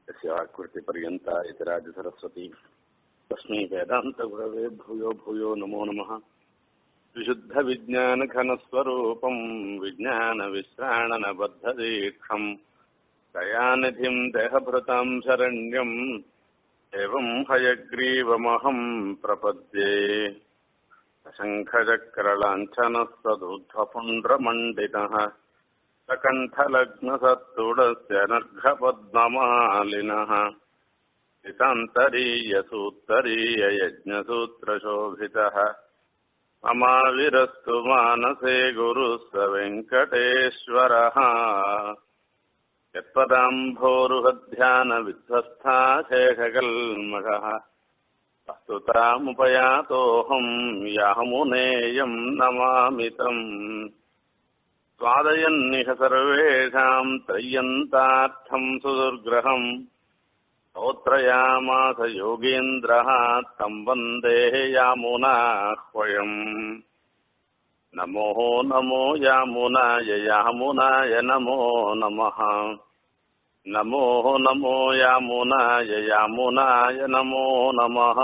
यस्याकृतिपर्यन्ता इति राजसरस्वती तस्मै वेदान्तगुरवे भूयो भूयो नमो नमः विशुद्धविज्ञानघनस्वरूपम् विज्ञानविश्राणनबद्धदीक्षम् दयानिधिम् देहभृताम् शरण्यम् एवम् हयग्रीवमहम् प्रपद्ये शङ्खचक्रलाञ्छनस्तदूर्ध्वपुण्ड्रमण्डितः सकण्ठलग्नसत्तुडस्य नर्घपद्ममालिनः हितान्तरीयसूत्तरीययज्ञसूत्रशोभितः ममाविरस्तु मानसे गुरुः स वेङ्कटेश्वरः यत्पदाम्भोरुहध्यानविध्वस्था शेषकल्मषः वस्तुतामुपयातोऽहम् यामुनेयम् नमामि तम् स्वादयन्निह सर्वेषाम् त्रय्यन्तार्थम् सुदुर्ग्रहम् स्तोत्रयामास योगीन्द्रः तम् वन्दे यामुनाह्वयम् नमो नमो यामुनाय यामुनाय नमो नमः नमो नमो यामुनाय यामुनाय नमो नमः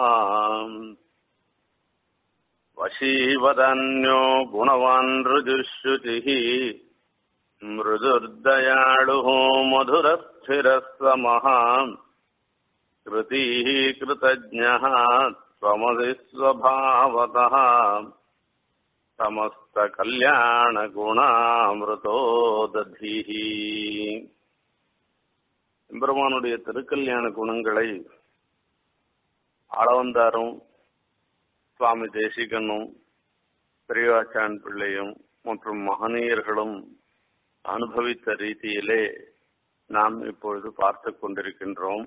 वशीवदन्यो गुणवान् ऋजुश्रुतिः मृदुर्दयाळुः मधुरस्थिरस्वमः कृतिः कृतज्ञः त्वमसि स्वभावतः समस्तकल्याणगुणामृतो दधिः எம்பெருமானுடைய திருக்கல்யாண குணங்களை ஆளவந்தாரும் சுவாமி தேசிகனும் பெரியவாச்சான் பிள்ளையும் மற்றும் மகனீயர்களும் அனுபவித்த ரீதியிலே நாம் இப்பொழுது பார்த்து கொண்டிருக்கின்றோம்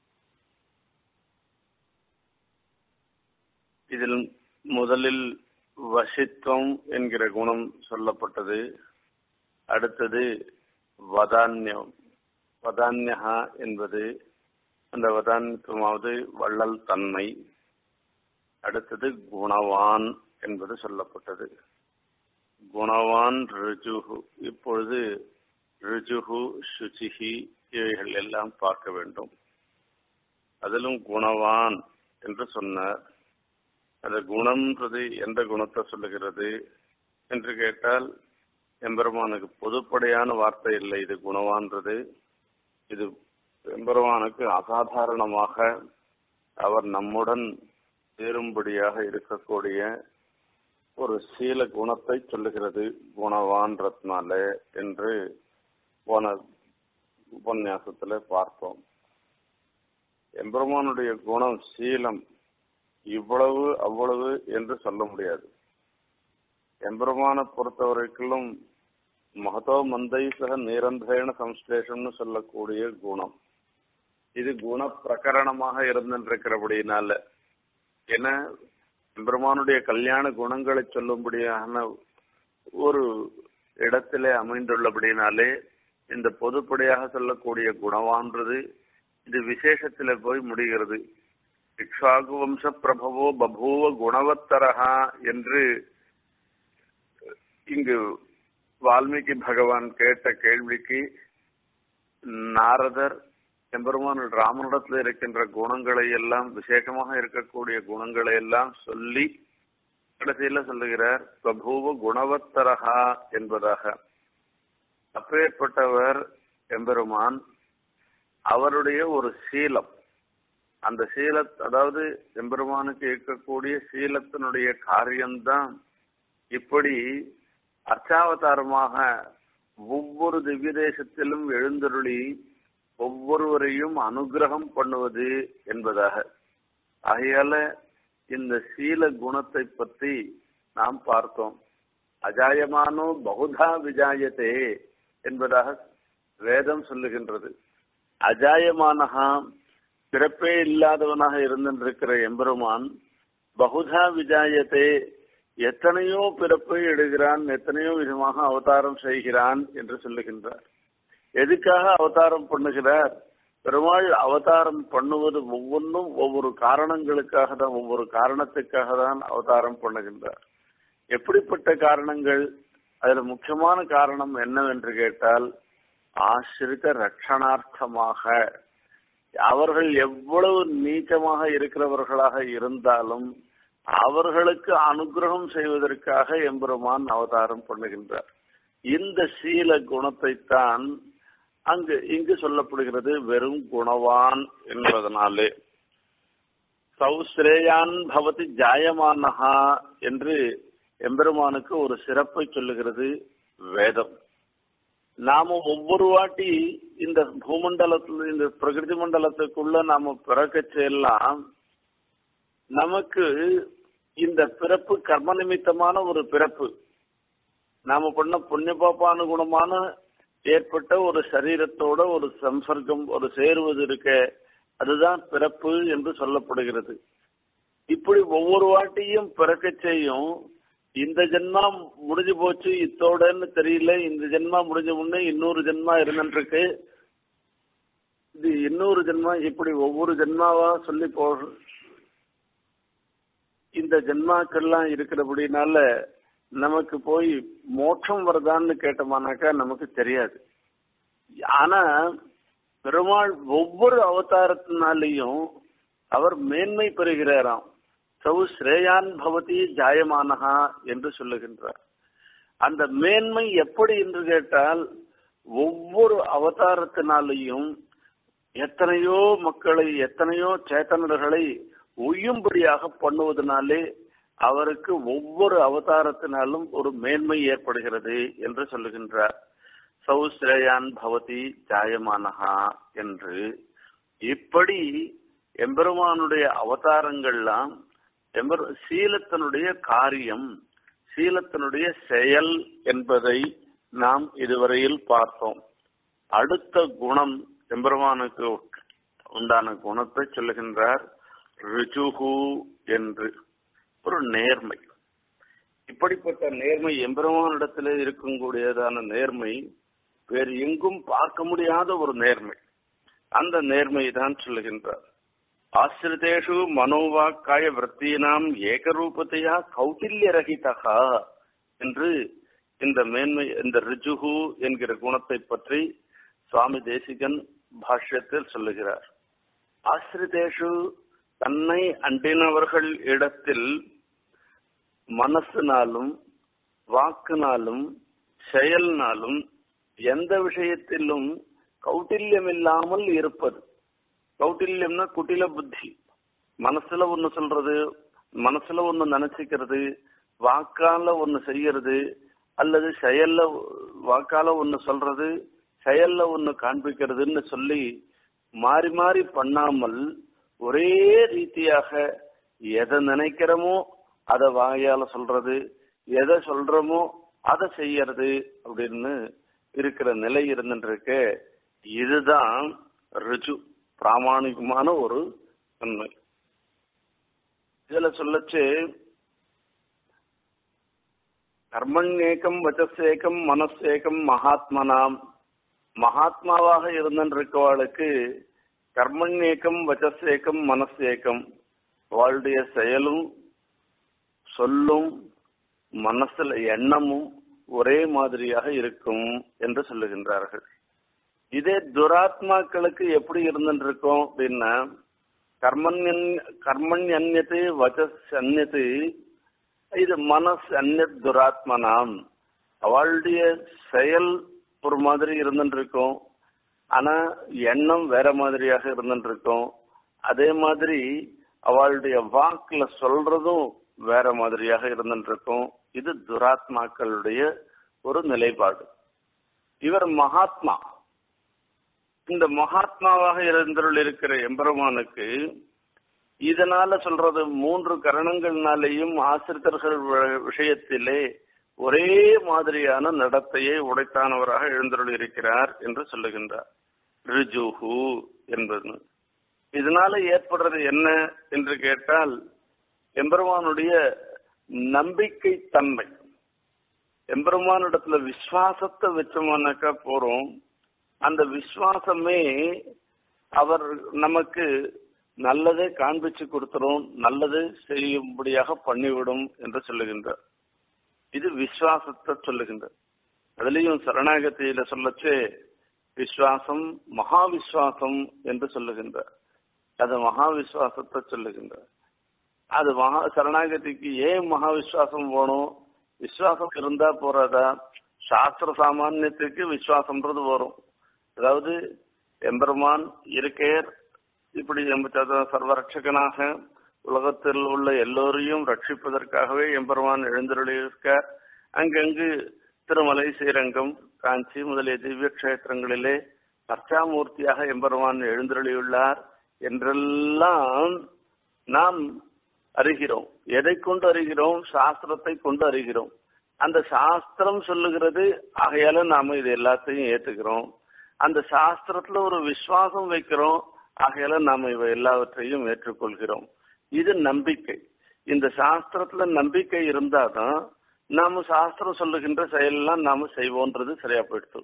இதில் முதலில் வசித்துவம் என்கிற குணம் சொல்லப்பட்டது அடுத்தது வதான்யம் வதான்யா என்பது அந்த வதான்யமாவது வள்ளல் தன்மை அடுத்தது குணவான் என்பது சொல்லப்பட்டது குணவான் ரிஜுகு இப்பொழுது ரிஜுகு சுச்சிகி இவைகள் எல்லாம் பார்க்க வேண்டும் அதிலும் குணவான் என்று சொன்னார் அந்த குணம்ன்றது எந்த குணத்தை சொல்லுகிறது என்று கேட்டால் எம்பெருமானுக்கு பொதுப்படையான வார்த்தை இல்லை இது குணவான்றது இது எம்பெருமானுக்கு அசாதாரணமாக அவர் நம்முடன் சேரும்படியாக இருக்கக்கூடிய ஒரு சீல குணத்தை சொல்லுகிறது குணவான்றதுனால என்று போன உபன்யாசத்துல பார்த்தோம் எம்பெருமானுடைய குணம் சீலம் இவ்வளவு அவ்வளவு என்று சொல்ல முடியாது எம்பெருமானை பொறுத்தவரைக்கும் மகதோ மந்தை சக நிரந்தரேன சம்ஸ்லேஷம்னு சொல்லக்கூடிய குணம் இது குண பிரகரணமாக இருந்திருக்கிறபடினால ஏன்னா பெருமானுடைய கல்யாண குணங்களை சொல்லும்படியான ஒரு இடத்திலே அமைந்துள்ளபடினாலே இந்த பொதுப்படையாக சொல்லக்கூடிய குணவான்றது இது விசேஷத்துல போய் முடிகிறது இக்ஷாகு வம்ச பிரபவோ பபூவ குணவத்தரகா என்று இங்கு வால்மீகி பகவான் கேட்ட கேள்விக்கு நாரதர் எம்பெருமான் ராமனிடத்தில் இருக்கின்ற குணங்களை எல்லாம் விசேஷமாக இருக்கக்கூடிய குணங்களை எல்லாம் சொல்லி கடைசியில சொல்லுகிறார் பிரபுவ குணவத்தரகா என்பதாக அப்பேற்பட்டவர் எம்பெருமான் அவருடைய ஒரு சீலம் அந்த சீல அதாவது எம்பெருமானுக்கு இருக்கக்கூடிய சீலத்தினுடைய காரியம்தான் இப்படி அர்ச்சாவதாரமாக ஒவ்வொரு திவ்ய தேசத்திலும் எழுந்தருளி ஒவ்வொருவரையும் அனுகிரகம் பண்ணுவது என்பதாக ஆகையால இந்த சீல குணத்தை பற்றி நாம் பார்த்தோம் அஜாயமானோ பகுதா விஜாயத்தே என்பதாக வேதம் சொல்லுகின்றது அஜாயமானகா பிறப்பே இல்லாதவனாக இருந்திருக்கிற எம்பெருமான் பகுதா விஜாயத்தே எத்தனையோ பிறப்பை எடுகிறான் எத்தனையோ விதமாக அவதாரம் செய்கிறான் என்று சொல்லுகின்றார் எதுக்காக அவதாரம் பண்ணுகிறார் பெருமாள் அவதாரம் பண்ணுவது ஒவ்வொன்றும் ஒவ்வொரு காரணங்களுக்காக தான் ஒவ்வொரு காரணத்துக்காக தான் அவதாரம் பண்ணுகின்றார் எப்படிப்பட்ட காரணங்கள் அதுல முக்கியமான காரணம் என்னவென்று கேட்டால் ஆசிரித ரட்சணார்த்தமாக அவர்கள் எவ்வளவு நீச்சமாக இருக்கிறவர்களாக இருந்தாலும் அவர்களுக்கு அனுகிரகம் செய்வதற்காக எம்பெருமான் அவதாரம் பண்ணுகின்றார் இந்த சீல குணத்தை தான் அங்கு இங்கு சொல்லப்படுகிறது வெறும் குணவான் என்பதனாலே சௌஸ்ரேயான் பவதி ஜாயமானஹா என்று எம்பெருமானுக்கு ஒரு சிறப்பை சொல்லுகிறது வேதம் நாம ஒவ்வொரு வாட்டி இந்த பூமண்டலத்துல இந்த பிரகிருதி மண்டலத்துக்குள்ள நாம பிறக்க செல்லாம் நமக்கு இந்த பிறப்பு கர்ம நிமித்தமான ஒரு பிறப்பு நாம பண்ண புண்ணிய பாப்பானுகுணமான ஏற்பட்ட ஒரு சரீரத்தோட ஒரு சம்சர்க்கம் ஒரு சேருவது இருக்க அதுதான் பிறப்பு என்று சொல்லப்படுகிறது இப்படி ஒவ்வொரு வாட்டியும் பிறக்க செய்யும் இந்த ஜென்மா முடிஞ்சு போச்சு இத்தோடன்னு தெரியல இந்த ஜென்மா முடிஞ்ச முன்னே இன்னொரு ஜென்மா இருந்துருக்கு இது இன்னொரு ஜென்மா இப்படி ஒவ்வொரு ஜென்மாவா சொல்லி போ இந்த ஜென்மாக்கள்லாம் இருக்கிறபடினால நமக்கு போய் மோட்சம் வருதான்னு கேட்டோமானாக்கா நமக்கு தெரியாது ஆனா பெருமாள் ஒவ்வொரு அவதாரத்தினாலையும் அவர் மேன்மை பெறுகிறாராம் சௌ ஸ்ரேயான் பவதி ஜாயமானஹா என்று சொல்லுகின்றார் அந்த மேன்மை எப்படி என்று கேட்டால் ஒவ்வொரு அவதாரத்தினாலையும் எத்தனையோ மக்களை எத்தனையோ சேத்தனர்களை உய்யும்படியாக பண்ணுவதனாலே அவருக்கு ஒவ்வொரு அவதாரத்தினாலும் ஒரு மேன்மை ஏற்படுகிறது என்று சொல்லுகின்றார் சௌஸ்ரேயான் பவதி ஜாயமானஹா என்று இப்படி எம்பெருமானுடைய அவதாரங்கள்லாம் எம்பெரு சீலத்தினுடைய காரியம் சீலத்தினுடைய செயல் என்பதை நாம் இதுவரையில் பார்த்தோம் அடுத்த குணம் எம்பெருமானுக்கு உண்டான குணத்தை சொல்லுகின்றார் ரிஜுகு என்று ஒரு நேர்மை இப்படிப்பட்ட நேர்மை எம்பெருமானிடத்தில் இருக்கக்கூடியதான நேர்மை வேறு எங்கும் பார்க்க முடியாத ஒரு நேர்மை அந்த நேர்மை தான் சொல்லுகின்றார் ஆசிரிதேஷு மனோவாக்காய விற்த்தினாம் ஏகரூபத்தையா கௌட்டில்ய ரகிதகா என்று இந்த மேன்மை இந்த ரிஜுகு என்கிற குணத்தை பற்றி சுவாமி தேசிகன் பாஷ்யத்தில் சொல்லுகிறார் ஆசிரிதேஷு தன்னை அண்டினவர்கள் இடத்தில் மனசினாலும் வாக்குனாலும் செயல்னாலும் எந்த விஷயத்திலும் கௌட்டில்யம் இல்லாமல் இருப்பது கௌட்டில்யம்னா குட்டில புத்தி மனசுல ஒண்ணு சொல்றது மனசுல ஒண்ணு நினைச்சுக்கிறது வாக்கால ஒண்ணு செய்யறது அல்லது செயல்ல வாக்கால ஒண்ணு சொல்றது செயல்ல ஒண்ணு காண்பிக்கிறதுன்னு சொல்லி மாறி மாறி பண்ணாமல் ஒரே ரீதியாக எதை நினைக்கிறோமோ அதை வாயால சொல்றது எதை சொல்றோமோ அதை செய்யறது அப்படின்னு இருக்கிற நிலை இருந்துருக்கு இதுதான் ரிஜு பிராமணிகமான ஒரு தன்மை இதுல சொல்லச்சு கர்மண்யேக்கம் வச்சசேக்கம் மனசேக்கம் மகாத்மனாம் மகாத்மாவாக இருந்திருக்கவாளுக்கு கர்மண்யேக்கம் வச்சசேக்கம் மனசேக்கம் அவளுடைய செயலும் சொல்லும் மனசுல எண்ணமும் ஒரே மாதிரியாக இருக்கும் என்று சொல்லுகின்றார்கள் இதே துராத்மாக்களுக்கு எப்படி இருந்துருக்கும் அப்படின்னா கர்மண்யன் கர்மண் அந்நத்து வச்சஸ் அந்நத்து இது மனஸ் அந்நத் துராத்மனாம் அவளுடைய செயல் ஒரு மாதிரி இருந்துருக்கும் ஆனா எண்ணம் வேற மாதிரியாக இருந்துருக்கும் அதே மாதிரி அவளுடைய வாக்குல சொல்றதும் வேற மாதிரியாக இருந்துருக்கும் இது துராத்மாக்களுடைய ஒரு நிலைப்பாடு இவர் மகாத்மா இந்த மகாத்மாவாக இருந்தருள் இருக்கிற எம்பெருமானுக்கு இதனால சொல்றது மூன்று கரணங்கள்னாலேயும் ஆசிரியர்கள் விஷயத்திலே ஒரே மாதிரியான நடத்தையை உடைத்தானவராக எழுந்தருள் இருக்கிறார் என்று சொல்லுகின்றார் ரிஜுஹு என்பது இதனால ஏற்படுறது என்ன என்று கேட்டால் எம்பெருமானுடைய நம்பிக்கை தன்மை எம்பெருமானிடத்துல விசுவாசத்தை வச்சோம்னாக்கா போறோம் அந்த விசுவாசமே அவர் நமக்கு நல்லதே காண்பிச்சு கொடுத்துரும் நல்லது செய்யும்படியாக பண்ணிவிடும் என்று சொல்லுகின்றார் இது விசுவாசத்தை சொல்லுகின்றார் அதுலயும் சரணாகதியில சொல்லச்சு விஸ்வாசம் மகா விஸ்வாசம் என்று சொல்லுகின்றார் அது மகா விஸ்வாசத்தை சொல்லுகின்றார் அது மகா சரணாகதிக்கு ஏன் மகா விஸ்வாசம் வேணும் விஸ்வாசம் இருந்தா போறாதா சாஸ்திர சாமானியத்துக்கு விஸ்வாசம்ன்றது வரும் அதாவது எம்பெருமான் இருக்கேர் இப்படி எம்ப- சர்வரட்சகனாக உலகத்தில் உள்ள எல்லோரையும் ரட்சிப்பதற்காகவே எம்பெருமான் எழுந்தருளியிருக்கார் அங்கங்கு திருமலை ஸ்ரீரங்கம் காஞ்சி முதலிய திவ்ய கஷேத்திரங்களிலே அர்ச்சாமூர்த்தியாக எம்பெருமான் எழுந்தருளியுள்ளார் என்றெல்லாம் நாம் அறிகிறோம் எதை கொண்டு அறிகிறோம் சாஸ்திரத்தை கொண்டு அறிகிறோம் அந்த சாஸ்திரம் சொல்லுகிறது ஆகையால நாம இது எல்லாத்தையும் ஏத்துக்கிறோம் அந்த சாஸ்திரத்துல ஒரு விசுவாசம் வைக்கிறோம் ஆகையால நாம இவை எல்லாவற்றையும் ஏற்றுக்கொள்கிறோம் இது நம்பிக்கை இந்த சாஸ்திரத்துல நம்பிக்கை இருந்தாதான் நாம சாஸ்திரம் சொல்லுகின்ற செயலெல்லாம் நாம செய்வோன்றது சரியா போயிடுது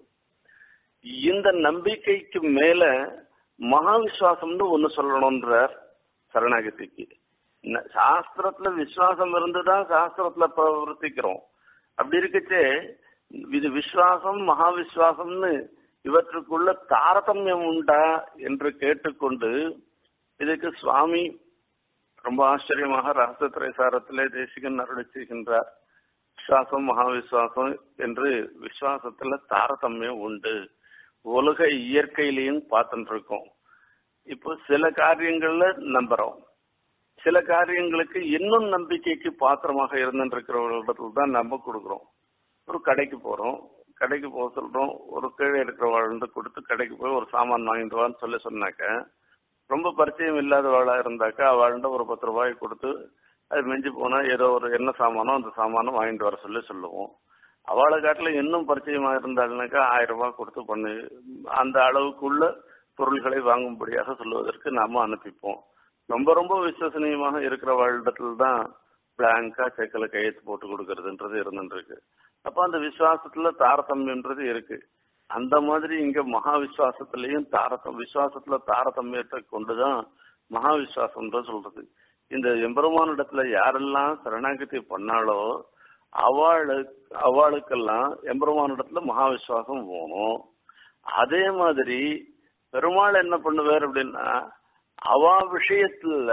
இந்த நம்பிக்கைக்கு மேல மகா விசுவாசம்னு ஒண்ணு சொல்லணும்ன்றார் சரணாகதிக்கு ந- சாஸ்திரத்துல விசுவாசம் இருந்துதான் சாஸ்திரத்துல பிரவர்த்திக்கிறோம் அப்படி இருக்கச்சே இது விசுவாசம் மகா விசுவாசம்னு இவற்றுக்குள்ள தாரதமியம் உண்டா என்று கேட்டுக்கொண்டு இதுக்கு சுவாமி ரொம்ப ஆச்சரியமாக ரகசிய சாரத்திலே தேசிகன் அருளி செய்கின்றார் விசுவாசம் மகா விசுவாசம் என்று விசுவாசத்துல தாரதமியம் உண்டு உலக இயற்கையிலையும் பார்த்துட்டு இருக்கோம் இப்போ சில காரியங்கள்ல நம்புறோம் சில காரியங்களுக்கு இன்னும் நம்பிக்கைக்கு பாத்திரமாக இருந்துருக்கிறவர்களிடத்துல தான் நம்ம கொடுக்குறோம் ஒரு கடைக்கு போறோம் கடைக்கு போக சொல்றோம் ஒரு கீழே இருக்கிறவாழ்ந்து கொடுத்து கடைக்கு போய் ஒரு சாமான் வாங்கிட்டு வான்னு சொல்லி சொன்னாக்க ரொம்ப பரிச்சயம் இல்லாதவாளா இருந்தாக்கா அவள்கிட்ட ஒரு பத்து ரூபாய் கொடுத்து அது மிஞ்சி போனா ஏதோ ஒரு என்ன சாமானோ அந்த சாமானம் வாங்கிட்டு வர சொல்லி சொல்லுவோம் அவளை காட்டில இன்னும் பரிச்சயமா இருந்தாள்னாக்கா ஆயிரம் ரூபாய் கொடுத்து பண்ணு அந்த அளவுக்குள்ள பொருள்களை வாங்கும்படியாக சொல்லுவதற்கு நாம அனுப்பிப்போம் ரொம்ப ரொம்ப விசுவசனீயமாக இருக்கிற வாழ்டத்துல தான் பிளாங்கா செக்கில கையெழுத்து போட்டு கொடுக்கறதுன்றது இருந்துருக்கு அப்ப அந்த விசுவாசத்துல தாரதமியன்றது இருக்கு அந்த மாதிரி இங்க மகா விசுவாசத்திலையும் தாரதம் விசுவாசத்துல தாரதமியத்தை கொண்டுதான் மகா விசுவாசம்ன்ற சொல்றது இந்த எம்பெருமானிடத்துல யாரெல்லாம் சரணாகதி பண்ணாலோ அவளுக்கு அவளுக்கெல்லாம் எம்பெருமானிடத்துல மகா விசுவாசம் வேணும் அதே மாதிரி பெருமாள் என்ன பண்ணுவார் அப்படின்னா அவ விஷயத்துல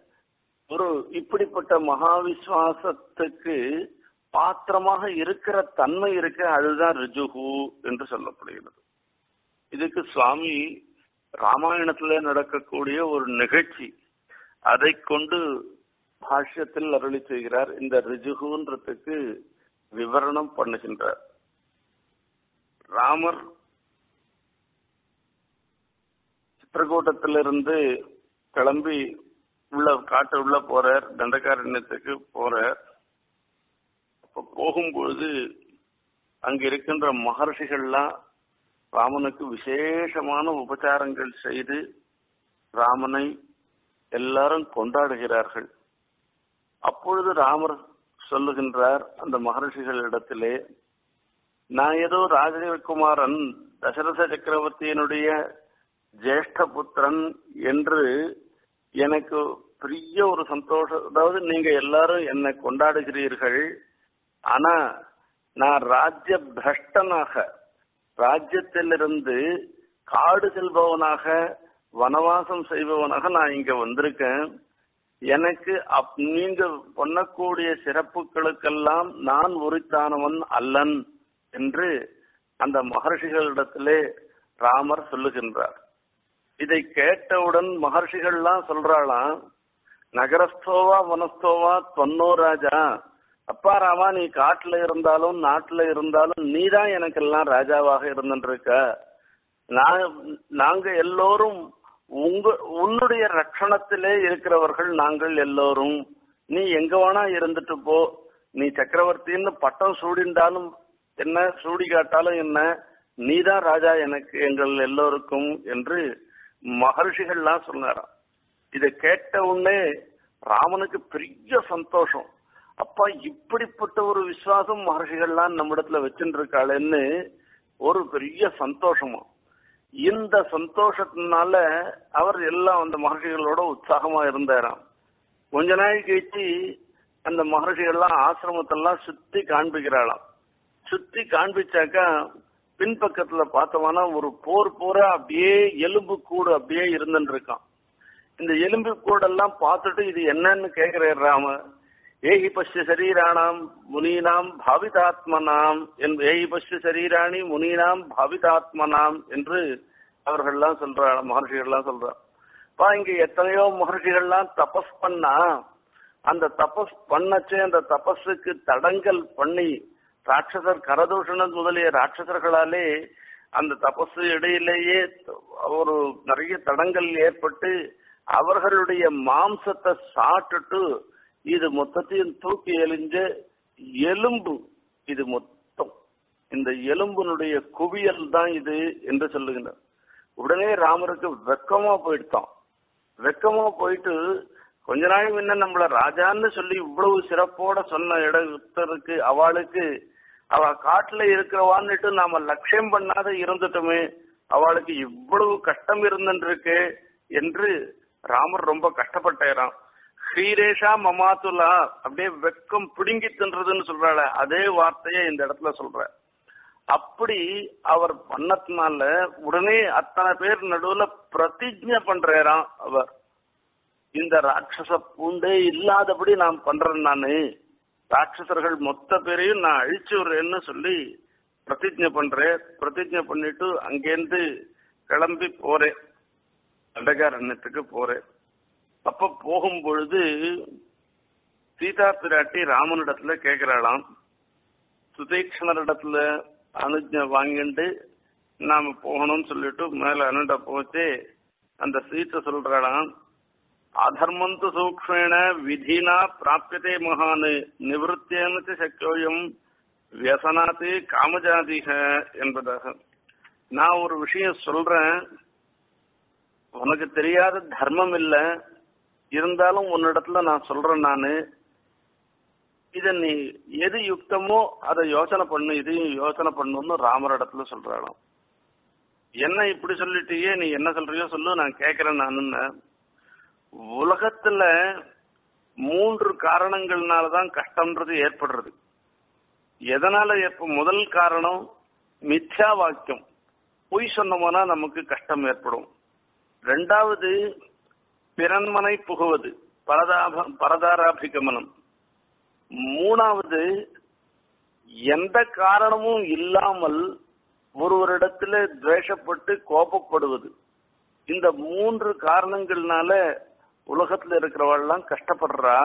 ஒரு இப்படிப்பட்ட மகா விசுவாசத்துக்கு பாத்திரமாக இருக்கிற தன்மை இருக்கு அதுதான் ரிஜுகு என்று சொல்லப்படுகிறது இதுக்கு சுவாமி ராமாயணத்துல நடக்கக்கூடிய ஒரு நிகழ்ச்சி அதை கொண்டு பாஷ்யத்தில் அருளி செய்கிறார் இந்த ரிஜுகுன்றதுக்கு விவரணம் பண்ணுகின்றார் ராமர் சித்திரக்கூட்டத்திலிருந்து கிளம்பி உள்ள காட்டு உள்ள போறார் தண்டகாரண்யத்துக்கு போறார் அப்ப போகும்பொழுது அங்க இருக்கின்ற மகர்ஷிகள்லாம் ராமனுக்கு விசேஷமான உபச்சாரங்கள் செய்து ராமனை எல்லாரும் கொண்டாடுகிறார்கள் அப்பொழுது ராமர் சொல்லுகின்றார் அந்த மகர்ஷிகளிடத்திலே நான் ஏதோ ராஜகுமாரன் தசரத சக்கரவர்த்தியினுடைய ஜேஷ்ட புத்திரன் என்று எனக்கு பெரிய ஒரு சந்தோஷம் அதாவது நீங்க எல்லாரும் என்னை கொண்டாடுகிறீர்கள் ஆனா நான் ராஜ்ய பிரஷ்டனாக ராஜ்யத்திலிருந்து காடு செல்பவனாக வனவாசம் செய்பவனாக நான் இங்க வந்திருக்கேன் எனக்கு அப் நீங்க பண்ணக்கூடிய சிறப்புகளுக்கெல்லாம் நான் உரித்தானவன் அல்லன் என்று அந்த மகர்ஷிகளிடத்திலே ராமர் சொல்லுகின்றார் இதை கேட்டவுடன் மகர்ஷிகள்லாம் சொல்றாளாம் நகரஸ்தோவா வனஸ்தோவா தொன்னோ ராஜா அப்பா ராமா நீ காட்டுல இருந்தாலும் நாட்டுல இருந்தாலும் நீதான் எனக்கெல்லாம் ராஜாவாக இருந்துருக்க நான் நாங்க எல்லோரும் உங்க உன்னுடைய ரட்சணத்திலே இருக்கிறவர்கள் நாங்கள் எல்லோரும் நீ எங்க வேணா இருந்துட்டு போ நீ சக்கரவர்த்தின்னு பட்டம் சூடிண்டாலும் என்ன சூடி காட்டாலும் என்ன நீதான் ராஜா எனக்கு எங்கள் எல்லோருக்கும் என்று மகர்ஷிகள்லாம் சொன்னாராம் இதை கேட்ட உடனே ராமனுக்கு பெரிய சந்தோஷம் அப்பா இப்படிப்பட்ட ஒரு விசுவாசம் மகர்ஷிகள்லாம் நம்மிடத்துல வச்சுட்டு இருக்காளேன்னு ஒரு பெரிய சந்தோஷமா இந்த சந்தோஷத்தினால அவர் எல்லாம் அந்த மகர்ஷிகளோட உற்சாகமா இருந்தாராம் கொஞ்ச நாள் கழிச்சு அந்த மகர்ஷிகள்லாம் ஆசிரமத்தெல்லாம் சுத்தி காண்பிக்கிறாளாம் சுத்தி காண்பிச்சாக்கா பின்பக்கத்துல பார்த்தோம்னா ஒரு போர் போரா அப்படியே எலும்பு கூடு அப்படியே இருந்துட்டு இருக்கான் இந்த எலும்பு கூடெல்லாம் பார்த்துட்டு இது என்னன்னு கேக்குறாரு ராம ஏஹி பஷ்ய சரீராணாம் முனீனாம் பாவிதாத்மனாம் என்று ஏஹி பஷ்ய சரீராணி முனீனாம் பாவிதாத்மனாம் என்று அவர்கள்லாம் சொல்றாங்க மகர்ஷிகள்லாம் சொல்றாங்க பா இங்க எத்தனையோ மகர்ஷிகள்லாம் தபஸ் பண்ணா அந்த தபஸ் பண்ணச்சே அந்த தபஸுக்கு தடங்கல் பண்ணி ராட்சசர் கரதூஷணன் முதலிய ராட்சசர்களாலே அந்த தபசு இடையிலேயே ஒரு நிறைய தடங்கள் ஏற்பட்டு அவர்களுடைய மாம்சத்தை சாப்பிட்டுட்டு இது மொத்தத்தையும் தூக்கி எழிஞ்ச எலும்பு இது மொத்தம் இந்த எலும்பினுடைய குவியல் தான் இது என்று சொல்லுகின்றார் உடனே ராமருக்கு வெக்கமா போயிட்டான் வெக்கமா போயிட்டு கொஞ்ச நாள் முன்ன நம்மள ராஜான்னு சொல்லி இவ்வளவு சிறப்போட சொன்ன இடத்திற்கு அவளுக்கு அவ காட்டுல இருக்கிறவான்னுட்டு நாம லட்சியம் பண்ணாத இருந்துட்டோமே அவளுக்கு இவ்வளவு கஷ்டம் இருந்துருக்கு என்று ராமர் ரொம்ப கஷ்டப்பட்டாராம் ஸ்ரீரேஷா மமாத்துலா அப்படியே வெக்கம் பிடுங்கி தின்றதுன்னு சொல்றாள் அதே வார்த்தையை இந்த இடத்துல சொல்ற அப்படி அவர் பண்ணதுனால உடனே அத்தனை பேர் நடுவுல பிரதிஜை பண்றாராம் அவர் இந்த ராட்சச பூண்டே இல்லாதபடி நான் பண்றேன் நானு ராட்சசர்கள் மொத்த பேரையும் நான் அழிச்சு விடுறேன்னு சொல்லி பிரதிஜை பண்றேன் பிரதிஜை பண்ணிட்டு அங்கேருந்து கிளம்பி போறேன் அண்டகாரண்யத்துக்கு போறேன் அப்ப போகும் பொழுது சீதா பிராட்டி ராமனிடத்துல கேக்குறாளாம் சுதீக்ஷணரிடத்துல அனுஜை வாங்கிட்டு நாம போகணும்னு சொல்லிட்டு மேல அனுட போச்சு அந்த சீத்தை சொல்றாளாம் அதர்மந்து சூக்மேண விதினா பிராப்யதே மகான் நிவத்தியன சக்கியோயம் வியசனாத்து காமஜாதிக என்பதாக நான் ஒரு விஷயம் சொல்றேன் உனக்கு தெரியாத தர்மம் இல்ல இருந்தாலும் உன்னிடத்துல நான் சொல்றேன் நானு இத நீ எது யுக்தமோ அதை யோசனை பண்ணு இதையும் யோசனை பண்ணுன்னு ராமர் இடத்துல சொல்றாளாம் என்ன இப்படி சொல்லிட்டியே நீ என்ன சொல்றியோ சொல்லு நான் கேக்குறேன் நானுன்னு உலகத்துல மூன்று காரணங்கள்னாலதான் கஷ்டம்ன்றது ஏற்படுறது எதனால ஏற்ப முதல் காரணம் மித்யா வாக்கியம் பொய் சொன்னோம்னா நமக்கு கஷ்டம் ஏற்படும் ரெண்டாவது பிறன்மனை புகுவது பரதாப பரதாராபிகமனம் மூணாவது எந்த காரணமும் இல்லாமல் ஒருவரிடத்துல துவேஷப்பட்டு கோபப்படுவது இந்த மூன்று காரணங்கள்னால உலகத்துல இருக்கிறவெல்லாம் கஷ்டப்படுறா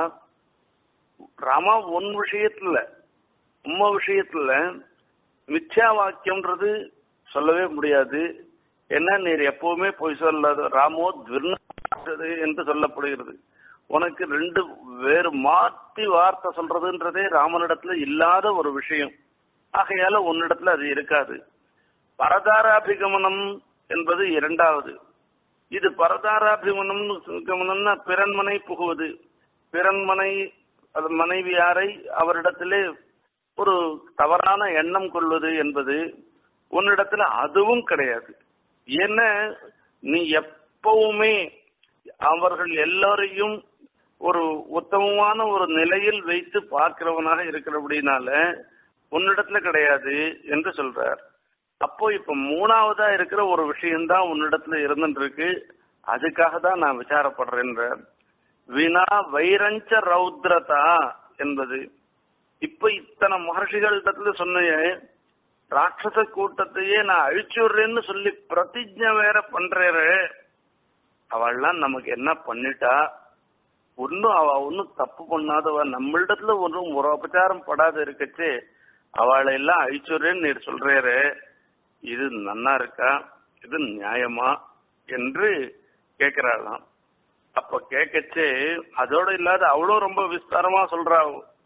ராமா உன் விஷயத்துல உம்ம விஷயத்துல மித்யா வாக்கியம்ன்றது சொல்லவே முடியாது என்ன நீர் எப்பவுமே பொய் சொல்லாத ராமோ துர்ணது என்று சொல்லப்படுகிறது உனக்கு ரெண்டு வேறு மாற்றி வார்த்தை சொல்றதுன்றதே ராமனிடத்துல இல்லாத ஒரு விஷயம் ஆகையால உன்னிடத்துல அது இருக்காது பரதாராபிகமனம் என்பது இரண்டாவது இது பரதாராபிமனம் கமனம்னா பிறன்மனை புகுவது பிறன்மனை அது மனைவியாரை அவரிடத்திலே ஒரு தவறான எண்ணம் கொள்வது என்பது உன்னிடத்துல அதுவும் கிடையாது என்ன நீ எப்பவுமே அவர்கள் எல்லோரையும் ஒரு உத்தமமான ஒரு நிலையில் வைத்து பார்க்கிறவனாக இருக்கிறபடினால உன்னிடத்துல கிடையாது என்று சொல்றார் அப்போ இப்ப மூணாவதா இருக்கிற ஒரு விஷயம்தான் உன்னிடத்துல இருந்துட்டு இருக்கு அதுக்காக தான் நான் விசாரப்படுறேன்றார் வினா வைரஞ்ச ரௌத்ரதா என்பது இப்ப இத்தனை மகர்ஷிகளிடத்துல சொன்ன ராட்சச கூட்டத்தையே நான் அழிச்சுடுறேன்னு சொல்லி பிரதிஜை வேற பண்றேரு அவள்லாம் நமக்கு என்ன பண்ணிட்டா ஒன்னும் அவ ஒன்னும் தப்பு பண்ணாதவ நம்மளிடத்துல ஒன்றும் ஒரு அபச்சாரம் படாத இருக்கச்சு அவளை எல்லாம் அழிச்சுடுறேன்னு நீர் சொல்றாரு இது நன்னா இருக்கா இது நியாயமா என்று கேக்குறாளாம் அப்ப கேட்கச்சு அதோட இல்லாத அவளும் ரொம்ப விஸ்தாரமா சொல்றா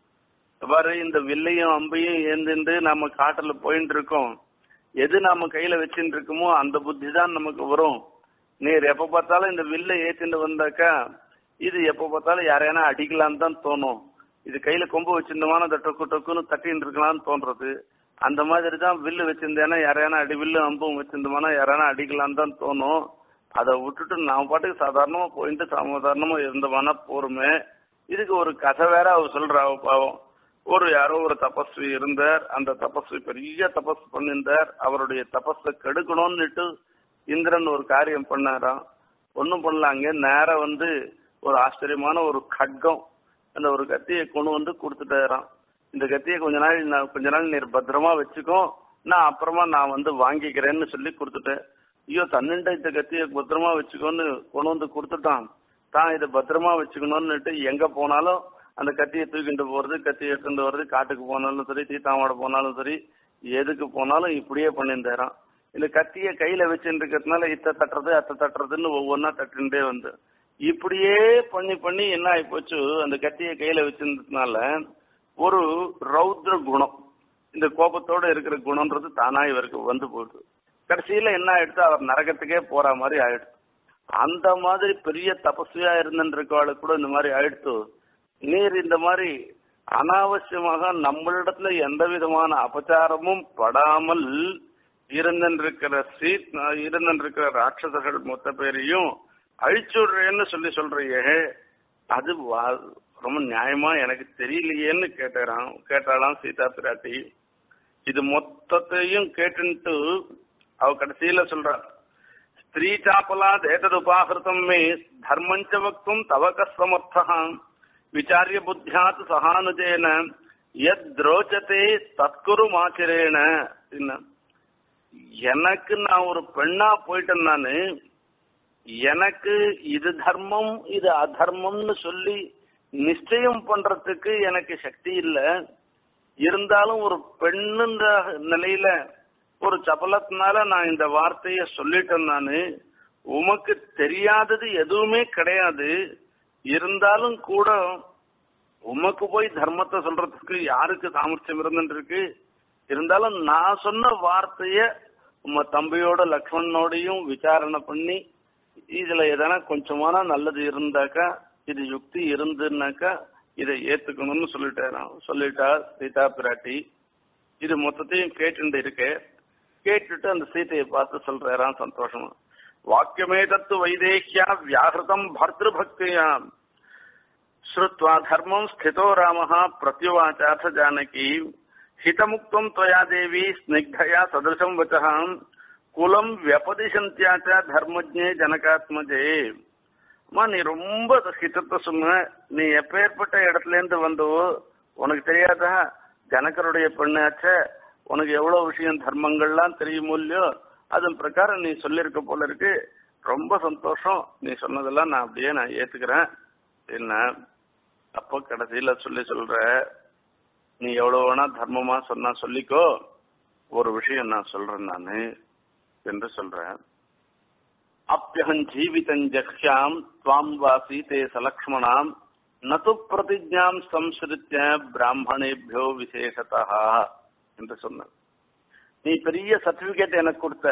பாரு இந்த வில்லையும் அம்பையும் ஏந்துண்டு நாம காட்டுல போயிட்டு இருக்கோம் எது நாம கையில வச்சுட்டு இருக்கோமோ அந்த புத்தி தான் நமக்கு வரும் நீர் எப்ப பார்த்தாலும் இந்த வில்லை ஏத்திட்டு வந்தாக்கா இது எப்ப பார்த்தாலும் யாரையானா அடிக்கலான்னு தான் தோணும் இது கையில கொம்பு வச்சிருந்தமான அந்த டொக்கு டொக்குன்னு தட்டின்னு இருக்கலாம்னு தோன்றது அந்த மாதிரி தான் வில்லு வச்சிருந்தேன்னா யாரையானா அடி வில்லு அம்பும் வச்சிருந்தோம்னா யாரையானா அடிக்கலான்னு தான் தோணும் அதை விட்டுட்டு நான் பாட்டுக்கு சாதாரணமா போயிட்டு சாதாரணமா இருந்தோம்னா போருமே இதுக்கு ஒரு கதை வேற அவ சொல்றா அவ பாவம் ஒரு யாரோ ஒரு தபஸ்வி இருந்தார் அந்த தபஸ்வி பெரிய தபஸ் பண்ணியிருந்தார் அவருடைய தபஸை கெடுக்கணும்னுட்டு இந்திரன் ஒரு காரியம் பண்ணாராம் ஒன்றும் பண்ணல அங்கே நேரம் வந்து ஒரு ஆச்சரியமான ஒரு கட்கம் அந்த ஒரு கத்தியை கொண்டு வந்து கொடுத்துட்டாராம் இந்த கத்தியை கொஞ்ச நாள் நான் கொஞ்ச நாள் நீர் பத்திரமா வச்சுக்கோ நான் அப்புறமா நான் வந்து வாங்கிக்கிறேன்னு சொல்லி கொடுத்துட்டேன் ஐயோ தன்னிண்ட இந்த கத்தியை பத்திரமா வச்சுக்கோன்னு கொண்டு வந்து கொடுத்துட்டான் தான் இதை பத்திரமா வச்சுக்கணும்னுட்டு எங்க போனாலும் அந்த கத்தியை தூக்கிட்டு போறது கத்தியை எடுத்துட்டு வர்றது காட்டுக்கு போனாலும் சரி தீத்தாமாட போனாலும் சரி எதுக்கு போனாலும் இப்படியே பண்ணியிருந்தாராம் இந்த கத்தியை கையில வச்சுட்டு இருக்கிறதுனால இத்த தட்டுறது அத்த தட்டுறதுன்னு ஒவ்வொன்றா தட்டுண்டே வந்து இப்படியே பண்ணி பண்ணி என்ன ஆகி போச்சு அந்த கத்தியை கையில வச்சிருந்ததுனால ஒரு ரௌத்ர குணம் இந்த கோபத்தோட இருக்கிற குணம்ன்றது தானா இவருக்கு வந்து போகுது கடைசியில என்ன ஆயிடுச்சு அவர் நரகத்துக்கே போற மாதிரி ஆயிடுச்சு அந்த மாதிரி பெரிய தபஸ்வியா இருந்துருக்கவாளுக்கு கூட இந்த மாதிரி ஆயிடுத்து நீர் இந்த மாதிரி அனாவசியமாக நம்மளிடத்துல எந்த விதமான அபச்சாரமும் படாமல் இருந்திருக்கிற ஸ்ரீ இருந்திருக்கிற ராட்சசர்கள் மொத்த பேரையும் அழிச்சுடுறேன்னு சொல்லி சொல்றியே அது வா- ரொம்ப நியாயமா எனக்கு தெரியலையேன்னு கேட்டாராம் கேட்டாலாம் சீதா பிராட்டி இது மொத்தத்தையும் கேட்டுன்ட்டு அவ கடைசியில சொல்றா ஸ்திரீ சாப்பலாத் ஏததுபாகிருதம் மே தர்மஞ்ச வக்தும் தவக சமர்த்தா விசாரிய புத்தியாத் சகானுஜேன எத் திரோச்சதே தற்குரு மாச்சிரேன எனக்கு நான் ஒரு பெண்ணா போயிட்டேன் நானு எனக்கு இது தர்மம் இது அதர்மம்னு சொல்லி நிச்சயம் பண்றதுக்கு எனக்கு சக்தி இல்ல இருந்தாலும் ஒரு பெண்ணுன்ற நிலையில ஒரு சபலத்தினால நான் இந்த வார்த்தைய சொல்லிட்டேன் நானு உமக்கு தெரியாதது எதுவுமே கிடையாது இருந்தாலும் கூட உமக்கு போய் தர்மத்தை சொல்றதுக்கு யாருக்கு சாமர்த்தியம் இருந்துருக்கு இருந்தாலும் நான் சொன்ன வார்த்தைய உம தம்பியோட லக்ஷ்மணனோடையும் விசாரணை பண்ணி இதுல எதனா கொஞ்சமான நல்லது இருந்தாக்கா இது யுக்தி இருந்துன்னாக்கா இதை ஏத்துக்கணும்னு சொல்லிட்டாராம் சொல்லிட்டா சீதா பிராட்டி இது மொத்தத்தையும் கேட்டுட்டு இருக்கே கேட்டுட்டு அந்த சீதையை பார்த்து சொல்றாராம் சந்தோஷமா வாக்கியமே தத்து வைதேஹ்யா வியாகிருதம் பர்திருபக்தியா ஸ்ருத்வா தர்மம் ஸ்திதோ ராமः பிரத்யுவாச்சாथ ஜானகி ஹிதமுக்தம் त्वया தேவி ஸ்னிக்தயா சதிருஷம் வச்சः குலம் வியபதிசந்தியா ச தர்மஜ்ஞே ஜனகாத்மஜே அம்மா நீ ரொம்ப ஹிதத்தை சொன்ன நீ எப்பேற்பட்ட இடத்துல இருந்து வந்தவோ உனக்கு தெரியாதா ஜனகருடைய பெண்ணாச்ச உனக்கு எவ்வளவு விஷயம் தர்மங்கள்லாம் தெரியுமோ இல்லையோ அதன் பிரகாரம் நீ சொல்லியிருக்க போல இருக்கு ரொம்ப சந்தோஷம் நீ சொன்னதெல்லாம் நான் அப்படியே நான் ஏத்துக்கிறேன் என்ன அப்போ கடைசியில சொல்லி சொல்ற நீ எவ்வளவு வேணா தர்மமா சொன்னா சொல்லிக்கோ ஒரு விஷயம் நான் சொல்றேன் நானு என்று சொல்றேன் அப்பியகம் ஜீவிதம் ஜக்ஷாம் துவாம் வாசி தே சலக்ஷ்மணாம் நது பிரதிஜாம் சம்ஸ்ருத்திய பிராமணேபியோ விசேஷதா என்று சொன்னார் நீ பெரிய சர்டிபிகேட் எனக்கு கொடுத்த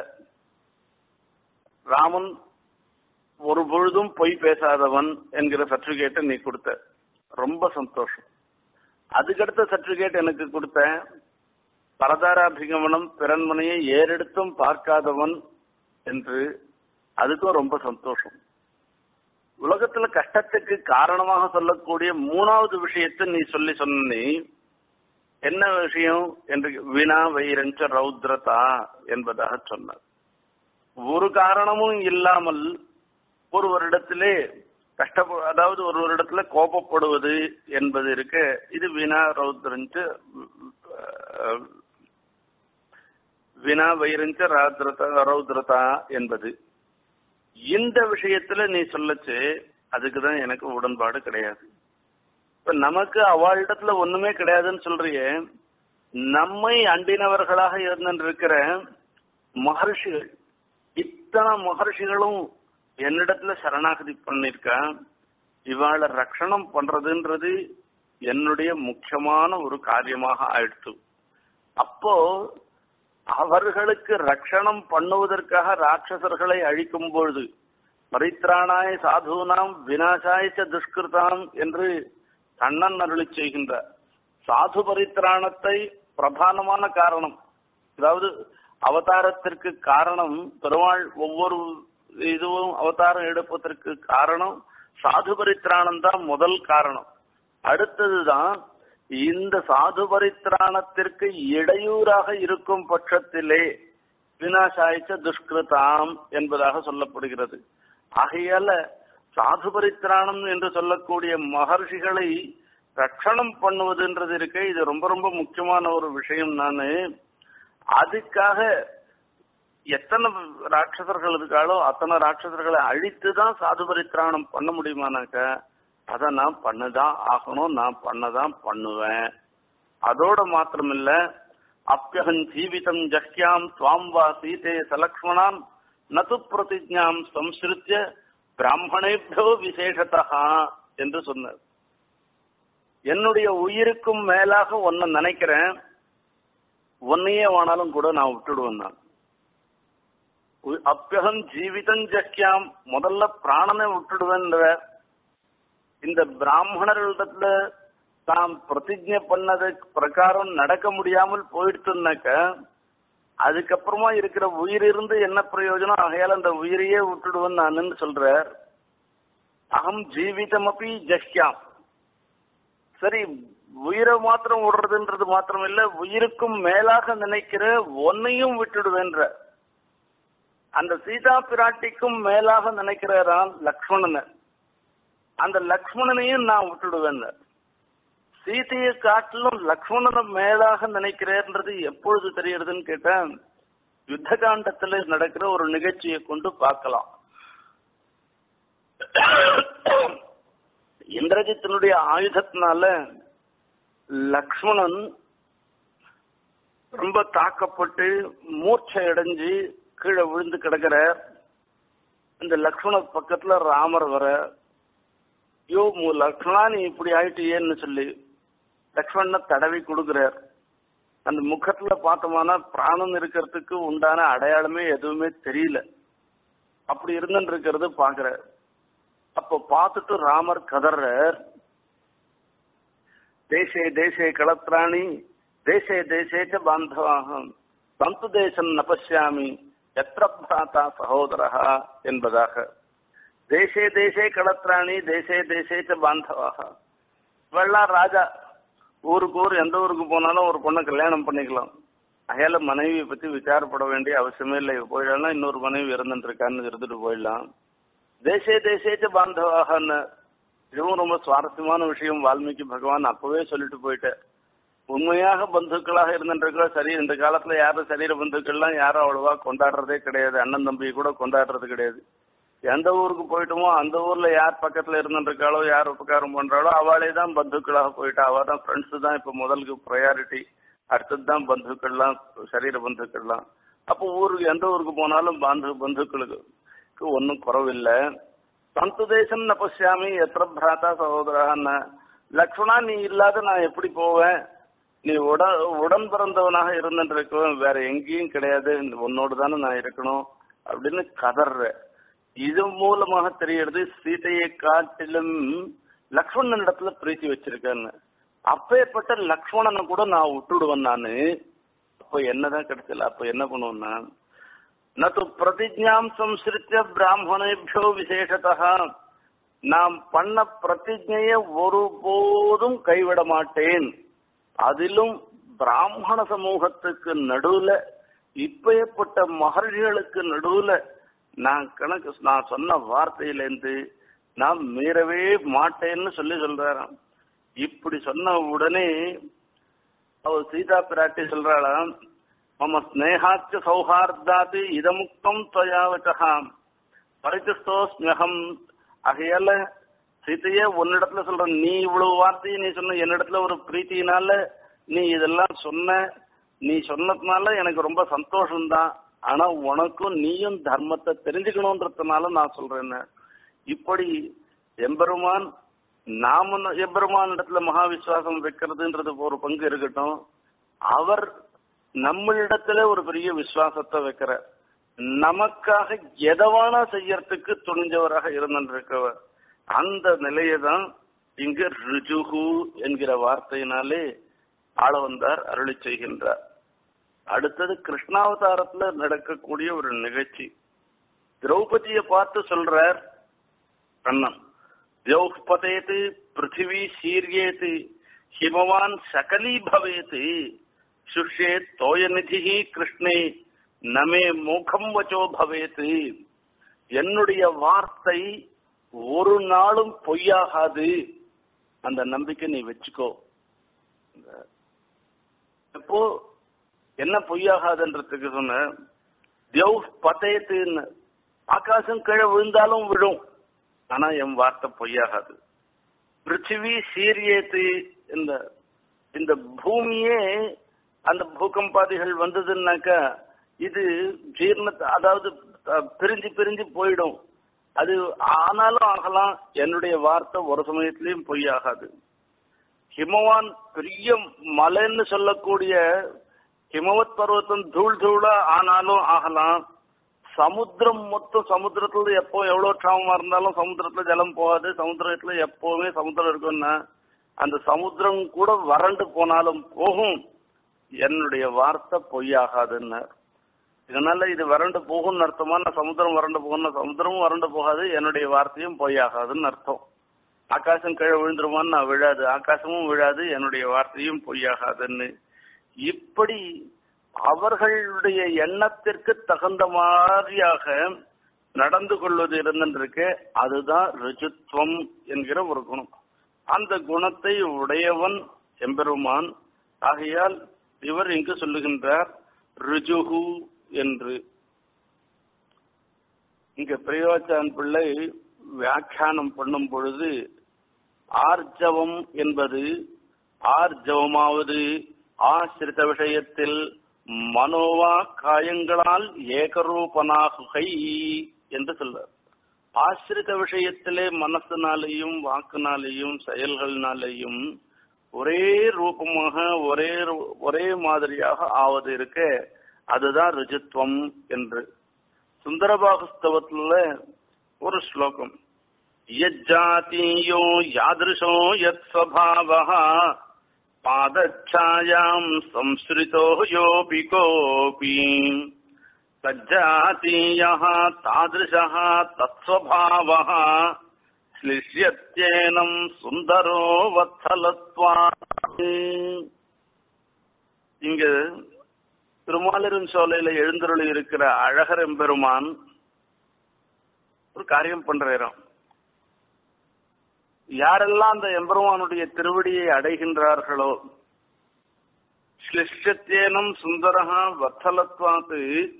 ராமன் ஒரு பொழுதும் பொய் பேசாதவன் என்கிற சர்டிபிகேட்டை நீ கொடுத்த ரொம்ப சந்தோஷம் அதுக்கடுத்த சர்டிபிகேட் எனக்கு கொடுத்த பரதாராபிகமனம் பிறன்மனையை ஏறெடுத்தும் பார்க்காதவன் என்று அதுக்கும் ரொம்ப சந்தோஷம் உலகத்துல கஷ்டத்துக்கு காரணமாக சொல்லக்கூடிய மூணாவது விஷயத்தை நீ சொல்லி சொன்ன நீ என்ன விஷயம் என்று வினா வைரஞ்ச ரௌத்ரதா என்பதாக சொன்னார் ஒரு காரணமும் இல்லாமல் ஒருவரிடத்திலே கஷ்டப்ப அதாவது ஒருவரிடத்துல கோபப்படுவது என்பது இருக்கு இது வினா ரௌத்ரஞ்ச அஹ், வினா வைரஞ்ச ராத்ரதா ரௌத்ரதா என்பது இந்த விஷயத்துல நீ சொல்லச்சு அதுக்குதான் எனக்கு உடன்பாடு கிடையாது இப்ப நமக்கு அவளிடத்துல ஒண்ணுமே கிடையாதுன்னு சொல்றியே நம்மை அண்டினவர்களாக இருந்திருக்கிற மகர்ஷிகள் இத்தனை மகர்ஷிகளும் என்னிடத்துல சரணாகதி பண்ணிருக்கா இவாளை ரட்சணம் பண்றதுன்றது என்னுடைய முக்கியமான ஒரு காரியமாக ஆயிடுத்து அப்போ அவர்களுக்கு ரட்சணம் பண்ணுவதற்காக ராட்சசர்களை அழிக்கும் பொழுது பரித்ராணாய சாதுனாம் வினாசாய ச துஷ்கிருதாம் என்று கண்ணன் அருளி செய்கின்றார் சாது பரித்ராணத்தை பிரதானமான காரணம் அதாவது அவதாரத்திற்கு காரணம் பெருமாள் ஒவ்வொரு இதுவும் அவதாரம் எடுப்பதற்கு காரணம் சாது பரித்ராணம் தான் முதல் காரணம் அடுத்ததுதான் இந்த சாது பரித்ராணத்திற்கு இடையூறாக இருக்கும் பட்சத்திலே வினாசாய்ச்ச துஷ்கிருதாம் என்பதாக சொல்லப்படுகிறது ஆகையால சாது பரித்ராணம் என்று சொல்லக்கூடிய மகர்ஷிகளை ரட்சணம் பண்ணுவதுன்றது இருக்கு இது ரொம்ப ரொம்ப முக்கியமான ஒரு விஷயம் நானு அதுக்காக எத்தனை ராட்சசர்கள் இருக்காளோ அத்தனை ராட்சசர்களை அழித்து தான் சாது பரித்ராணம் பண்ண முடியுமானாக்க அதை நான் பண்ணதான் ஆகணும் நான் பண்ணதான் பண்ணுவேன் அதோட மாத்திரமில்ல அப்பியகன் ஜீவிதம் ஜஹ்யாம் துவாம் வா சீதே சலக்ஷ்மணாம் நது பிரதிஜாம் சம்ஸ்கிருத்திய பிராமணேபியோ விசேஷத்தா என்று சொன்னார் என்னுடைய உயிருக்கும் மேலாக ஒன்ன நினைக்கிறேன் உன்னையே வானாலும் கூட நான் விட்டுடுவேன் நான் அப்பியகம் ஜீவிதம் ஜக்கியாம் முதல்ல பிராணனை விட்டுடுவேன்ற இந்த பிராமணர்களிடத்துல தாம் பிரதிஜை பண்ணது பிரகாரம் நடக்க முடியாமல் போயிடுச்சுனாக்க அதுக்கப்புறமா இருக்கிற உயிர் இருந்து என்ன பிரயோஜனம் ஆகையால அந்த உயிரையே விட்டுடுவேன் நான் சொல்றார் அகம் ஜீவிதம் அப்படி ஜஹ்யாம் சரி உயிரை மாத்திரம் விடுறதுன்றது மாத்திரம் இல்ல உயிருக்கும் மேலாக நினைக்கிற ஒன்னையும் விட்டுடுவேன்ற அந்த சீதா பிராட்டிக்கும் மேலாக நினைக்கிறாராம் லக்ஷ்மணனை அந்த லக்ஷ்மணனையும் நான் விட்டுடுவேன் சீதையை காட்டிலும் லக்ஷ்மணனை மேலாக நினைக்கிறேன்றது எப்பொழுது தெரியறதுன்னு கேட்டேன் யுத்த காண்டத்துல நடக்கிற ஒரு நிகழ்ச்சியை கொண்டு பார்க்கலாம் இந்திரஜித்தினுடைய ஆயுதத்தினால லக்ஷ்மணன் ரொம்ப தாக்கப்பட்டு மூர்ச்சை அடைஞ்சு கீழே விழுந்து கிடக்கிற இந்த லக்ஷ்மண பக்கத்துல ராமர் வர யோ லக்ஷ்மணா நீ இப்படி ஆயிட்டியேன்னு சொல்லி லக்ஷ்மணனை தடவி கொடுக்கிறார் அந்த முகத்துல பார்த்தோம்னா பிராணம் இருக்கிறதுக்கு உண்டான அடையாளமே எதுவுமே தெரியல அப்படி இருந்துட்டு இருக்கிறது பாக்குற அப்ப பார்த்துட்டு ராமர் கதறார் தேசே தேசே களத்ராணி தேசே தேசேச்ச பாந்தவாகம் சந்து தேசம் நபஷ்யாமி எத்திர பிராத்தா சகோதரா என்பதாக தேசே தேசே களத்ராணி தேசே தேசேச்ச பாந்தவாக இவெல்லாம் ராஜா ஊருக்கு ஊர் எந்த ஊருக்கு போனாலும் ஒரு பொண்ணை கல்யாணம் பண்ணிக்கலாம் அகையால மனைவியை பத்தி விசாரப்பட வேண்டிய அவசியமே இல்லை போயிடலாம் இன்னொரு மனைவி இறந்துட்டு இருக்கான்னு இருந்துட்டு போயிடலாம் தேசே தேசேச்ச பாந்தவாகன்னு இதுவும் ரொம்ப சுவாரஸ்யமான விஷயம் வால்மீகி பகவான் அப்பவே சொல்லிட்டு போயிட்டார் உண்மையாக பந்துக்களாக இருந்துட்டு சரி இந்த காலத்துல யாரும் சரீர பந்துக்கள்லாம் யாரும் அவ்வளவா கொண்டாடுறதே கிடையாது அண்ணன் தம்பி கூட கொண்டாடுறது கிடையாது எந்த ஊருக்கு போயிட்டோமோ அந்த ஊர்ல யார் பக்கத்துல இருந்துருக்காளோ யார் உபகாரம் பண்றாளோ அவளே தான் பந்துக்களாக போயிட்டா அவ தான் ஃப்ரெண்ட்ஸ் தான் இப்ப முதலுக்கு ப்ரையாரிட்டி அடுத்தது தான் பந்துக்கள்லாம் சரீர பந்துக்கள்லாம் அப்போ ஊருக்கு எந்த ஊருக்கு போனாலும் பந்து பந்துக்களுக்கு ஒன்றும் குறவில்லை சந்து தேசம் நபசியாமி எத்திர பிராத்தா சகோதரான்னு லக்ஷ்மணா நீ இல்லாத நான் எப்படி போவேன் நீ உடன் உடன் பிறந்தவனாக இருந்துட்டு இருக்கவன் வேற எங்கேயும் கிடையாது உன்னோடு தானே நான் இருக்கணும் அப்படின்னு கதற இது மூலமாக தெரியறது சீதையை காட்டிலும் லக்ஷ்மணன் இடத்துல பிரீத்தி வச்சிருக்கேன்னு அப்பேற்பட்ட லக்ஷ்மணனை கூட நான் விட்டுடுவேன் நானு அப்ப என்னதான் கிடைச்சல அப்ப என்ன பண்ணுவேன்னா நது பிரதிஜாம் சம்ஸ்கிருத்திய பிராமணேபியோ விசேஷத்தா நாம் பண்ண பிரதிஜைய ஒருபோதும் கைவிட மாட்டேன் அதிலும் பிராமண சமூகத்துக்கு நடுவுல இப்பேற்பட்ட மகர்ஷிகளுக்கு நடுவுல நான் கணக்கு நான் சொன்ன வார்த்தையிலேருந்து நான் மீறவே மாட்டேன்னு சொல்லி சொல்றாராம் இப்படி சொன்ன உடனே அவர் சீதா பிராட்டி சொல்றாளாம் மம ஸ்னேகாச்ச சௌஹார்தாத்து இதமுக்தம் துவயாவச்சகாம் பரிச்சஸ்தோஸ்மியகம் ஆகையால சீதையே உன்னிடத்துல சொல்றேன் நீ இவ்வளவு வார்த்தையை நீ சொன்ன என்னிடத்துல ஒரு பிரீத்தினால நீ இதெல்லாம் சொன்ன நீ சொன்னதுனால எனக்கு ரொம்ப சந்தோஷம்தான் ஆனா உனக்கும் நீயும் தர்மத்தை தெரிஞ்சுக்கணும்ன்றதுனால நான் சொல்றேன்னு இப்படி எம்பெருமான் நாம எம்பெருமான் இடத்துல மகா விசுவாசம் வைக்கிறதுன்றது ஒரு பங்கு இருக்கட்டும் அவர் நம்மளிடத்துல ஒரு பெரிய விசுவாசத்தை வைக்கிற நமக்காக எதவானா செய்யறதுக்கு துணிஞ்சவராக இருந்திருக்கவர் அந்த நிலையை தான் இங்கு ரிஜுகு என்கிற வார்த்தையினாலே ஆள வந்தார் அருளி செய்கின்றார் அடுத்தது கிருஷ்ணாவதாரத்துல நடக்கக்கூடிய ஒரு நிகழ்ச்சி திரௌபதியை பார்த்து சொல்றார் கண்ணன் தியௌபதேத்து பிருத்திவி சீர்யேத்து ஹிமவான் சகலீ பவேத் சுஷே தோயநிதி கிருஷ்ணே நமே முகம் வச்சோ பவேத் என்னுடைய வார்த்தை ஒரு நாளும் பொய்யாகாது அந்த நம்பிக்கை நீ வச்சுக்கோ இப்போ என்ன பொய்யாகாதுன்றதுக்கு சொன்ன தேவ் பதயத்துன்னு ஆகாசம் கீழே விழுந்தாலும் விழும் ஆனா என் வார்த்தை பொய்யாகாது பிருத்திவி சீரியத்து இந்த இந்த பூமியே அந்த பூகம்பாதிகள் வந்ததுன்னாக்கா இது ஜீர்ண அதாவது அஹ், பிரிஞ்சு பிரிஞ்சு போயிடும் அது ஆனாலும் ஆகலாம் என்னுடைய வார்த்தை ஒரு சமயத்திலையும் பொய்யாகாது ஹிமவான் பெரிய மலைன்னு சொல்லக்கூடிய ஹிமவத் பர்வத்தம் தூள் தூளா ஆனாலும் ஆகலாம் சமுத்திரம் மொத்தம் சமுத்திரத்துல எப்போ எவ்வளவு ட்ராமமா இருந்தாலும் சமுத்திரத்துல ஜலம் போகாது சமுத்திரத்துல எப்பவுமே சமுத்திரம் இருக்கும்னா அந்த சமுத்திரம் கூட வறண்டு போனாலும் போகும் என்னுடைய வார்த்தை பொய்யாகாதுன்னு இதனால இது வறண்டு போகும்னு அர்த்தமா நான் சமுத்திரம் வறண்டு போகும்னா சமுத்திரமும் வறண்டு போகாது என்னுடைய வார்த்தையும் பொய்யாகாதுன்னு அர்த்தம் ஆகாசம் கீழே விழுந்துருமான்னு நான் விழாது ஆகாசமும் விழாது என்னுடைய வார்த்தையும் பொய்யாகாதுன்னு இப்படி அவர்களுடைய எண்ணத்திற்கு தகுந்த மாதிரியாக நடந்து கொள்வது இருந்திருக்கு அதுதான் ருஜுத்வம் என்கிற ஒரு குணம் அந்த குணத்தை உடையவன் எம்பெருமான் ஆகையால் இவர் இங்கு சொல்லுகின்றார் ருஜுகு என்று இங்க பிரியோச்சான் பிள்ளை வியாக்கியானம் பண்ணும் பொழுது ஆர்ஜவம் என்பது ஆர்ஜவமாவது ஆசிரித விஷயத்தில் மனோவா காயங்களால் ஏகரூபனாகுகை என்று சொல்றார் ஆசிரித விஷயத்திலே மனசினாலேயும் வாக்குனாலேயும் செயல்களினாலேயும் ஒரே ரூபமாக ஒரே ரூ- ஒரே மாதிரியாக ஆவது இருக்க அதுதான் ருஜுத்வம் என்று சுந்தரபாகஸ்தவத்துல ஒரு ஸ்லோகம் யஜ்ஜாதீயோ யாதிருஷோ யத் ஸ்வபாவः பாதச்சாயாம் சம்ஸ்ரிதோ யோபி கோபி तज्जातीयः तादृशः तत्स्वभावः श्लिष्यत्येनम् சுந்தரோ வத்சலத்வா இங்க திருமாலிரும் சோலையில எழுந்தருளி இருக்கிற அழகர் எம்பெருமான் ஒரு காரியம் பண்றாராம் யாரெல்லாம் அந்த எம்பெருமானுடைய திருவடியை அடைகின்றார்களோ ஸ்லிஷ்யத்தேனம் சுந்தரஹா வத்சலத்வாத்து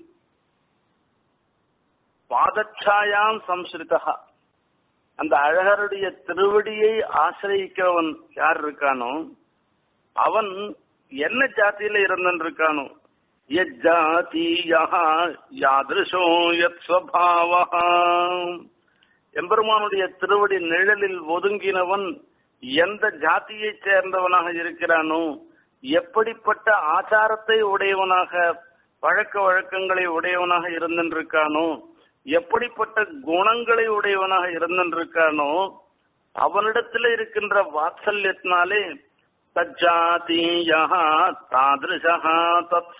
பாதச்சாயாம் சம்ஸ்ரிதா அந்த அழகருடைய திருவடியை ஆசிரியிக்கிறவன் யார் இருக்கானோ அவன் என்ன ஜாதியில இருந்தன் இருக்கானோ யஜ்ஜாதீயா யாதிருஷோ யத் ஸ்வபாவஹா எம்பெருமானுடைய திருவடி நிழலில் ஒதுங்கினவன் எந்த ஜாதியைச் சேர்ந்தவனாக இருக்கிறானோ எப்படிப்பட்ட ஆச்சாரத்தை உடையவனாக பழக்க வழக்கங்களை உடையவனாக இருந்திருக்கானோ எப்படிப்பட்ட குணங்களை உடையவனாக இருந்திருக்கானோ அவனிடத்தில் இருக்கின்ற வாத்சல்யத்தினாலே தஜாதீயா தாதிருஷா தத்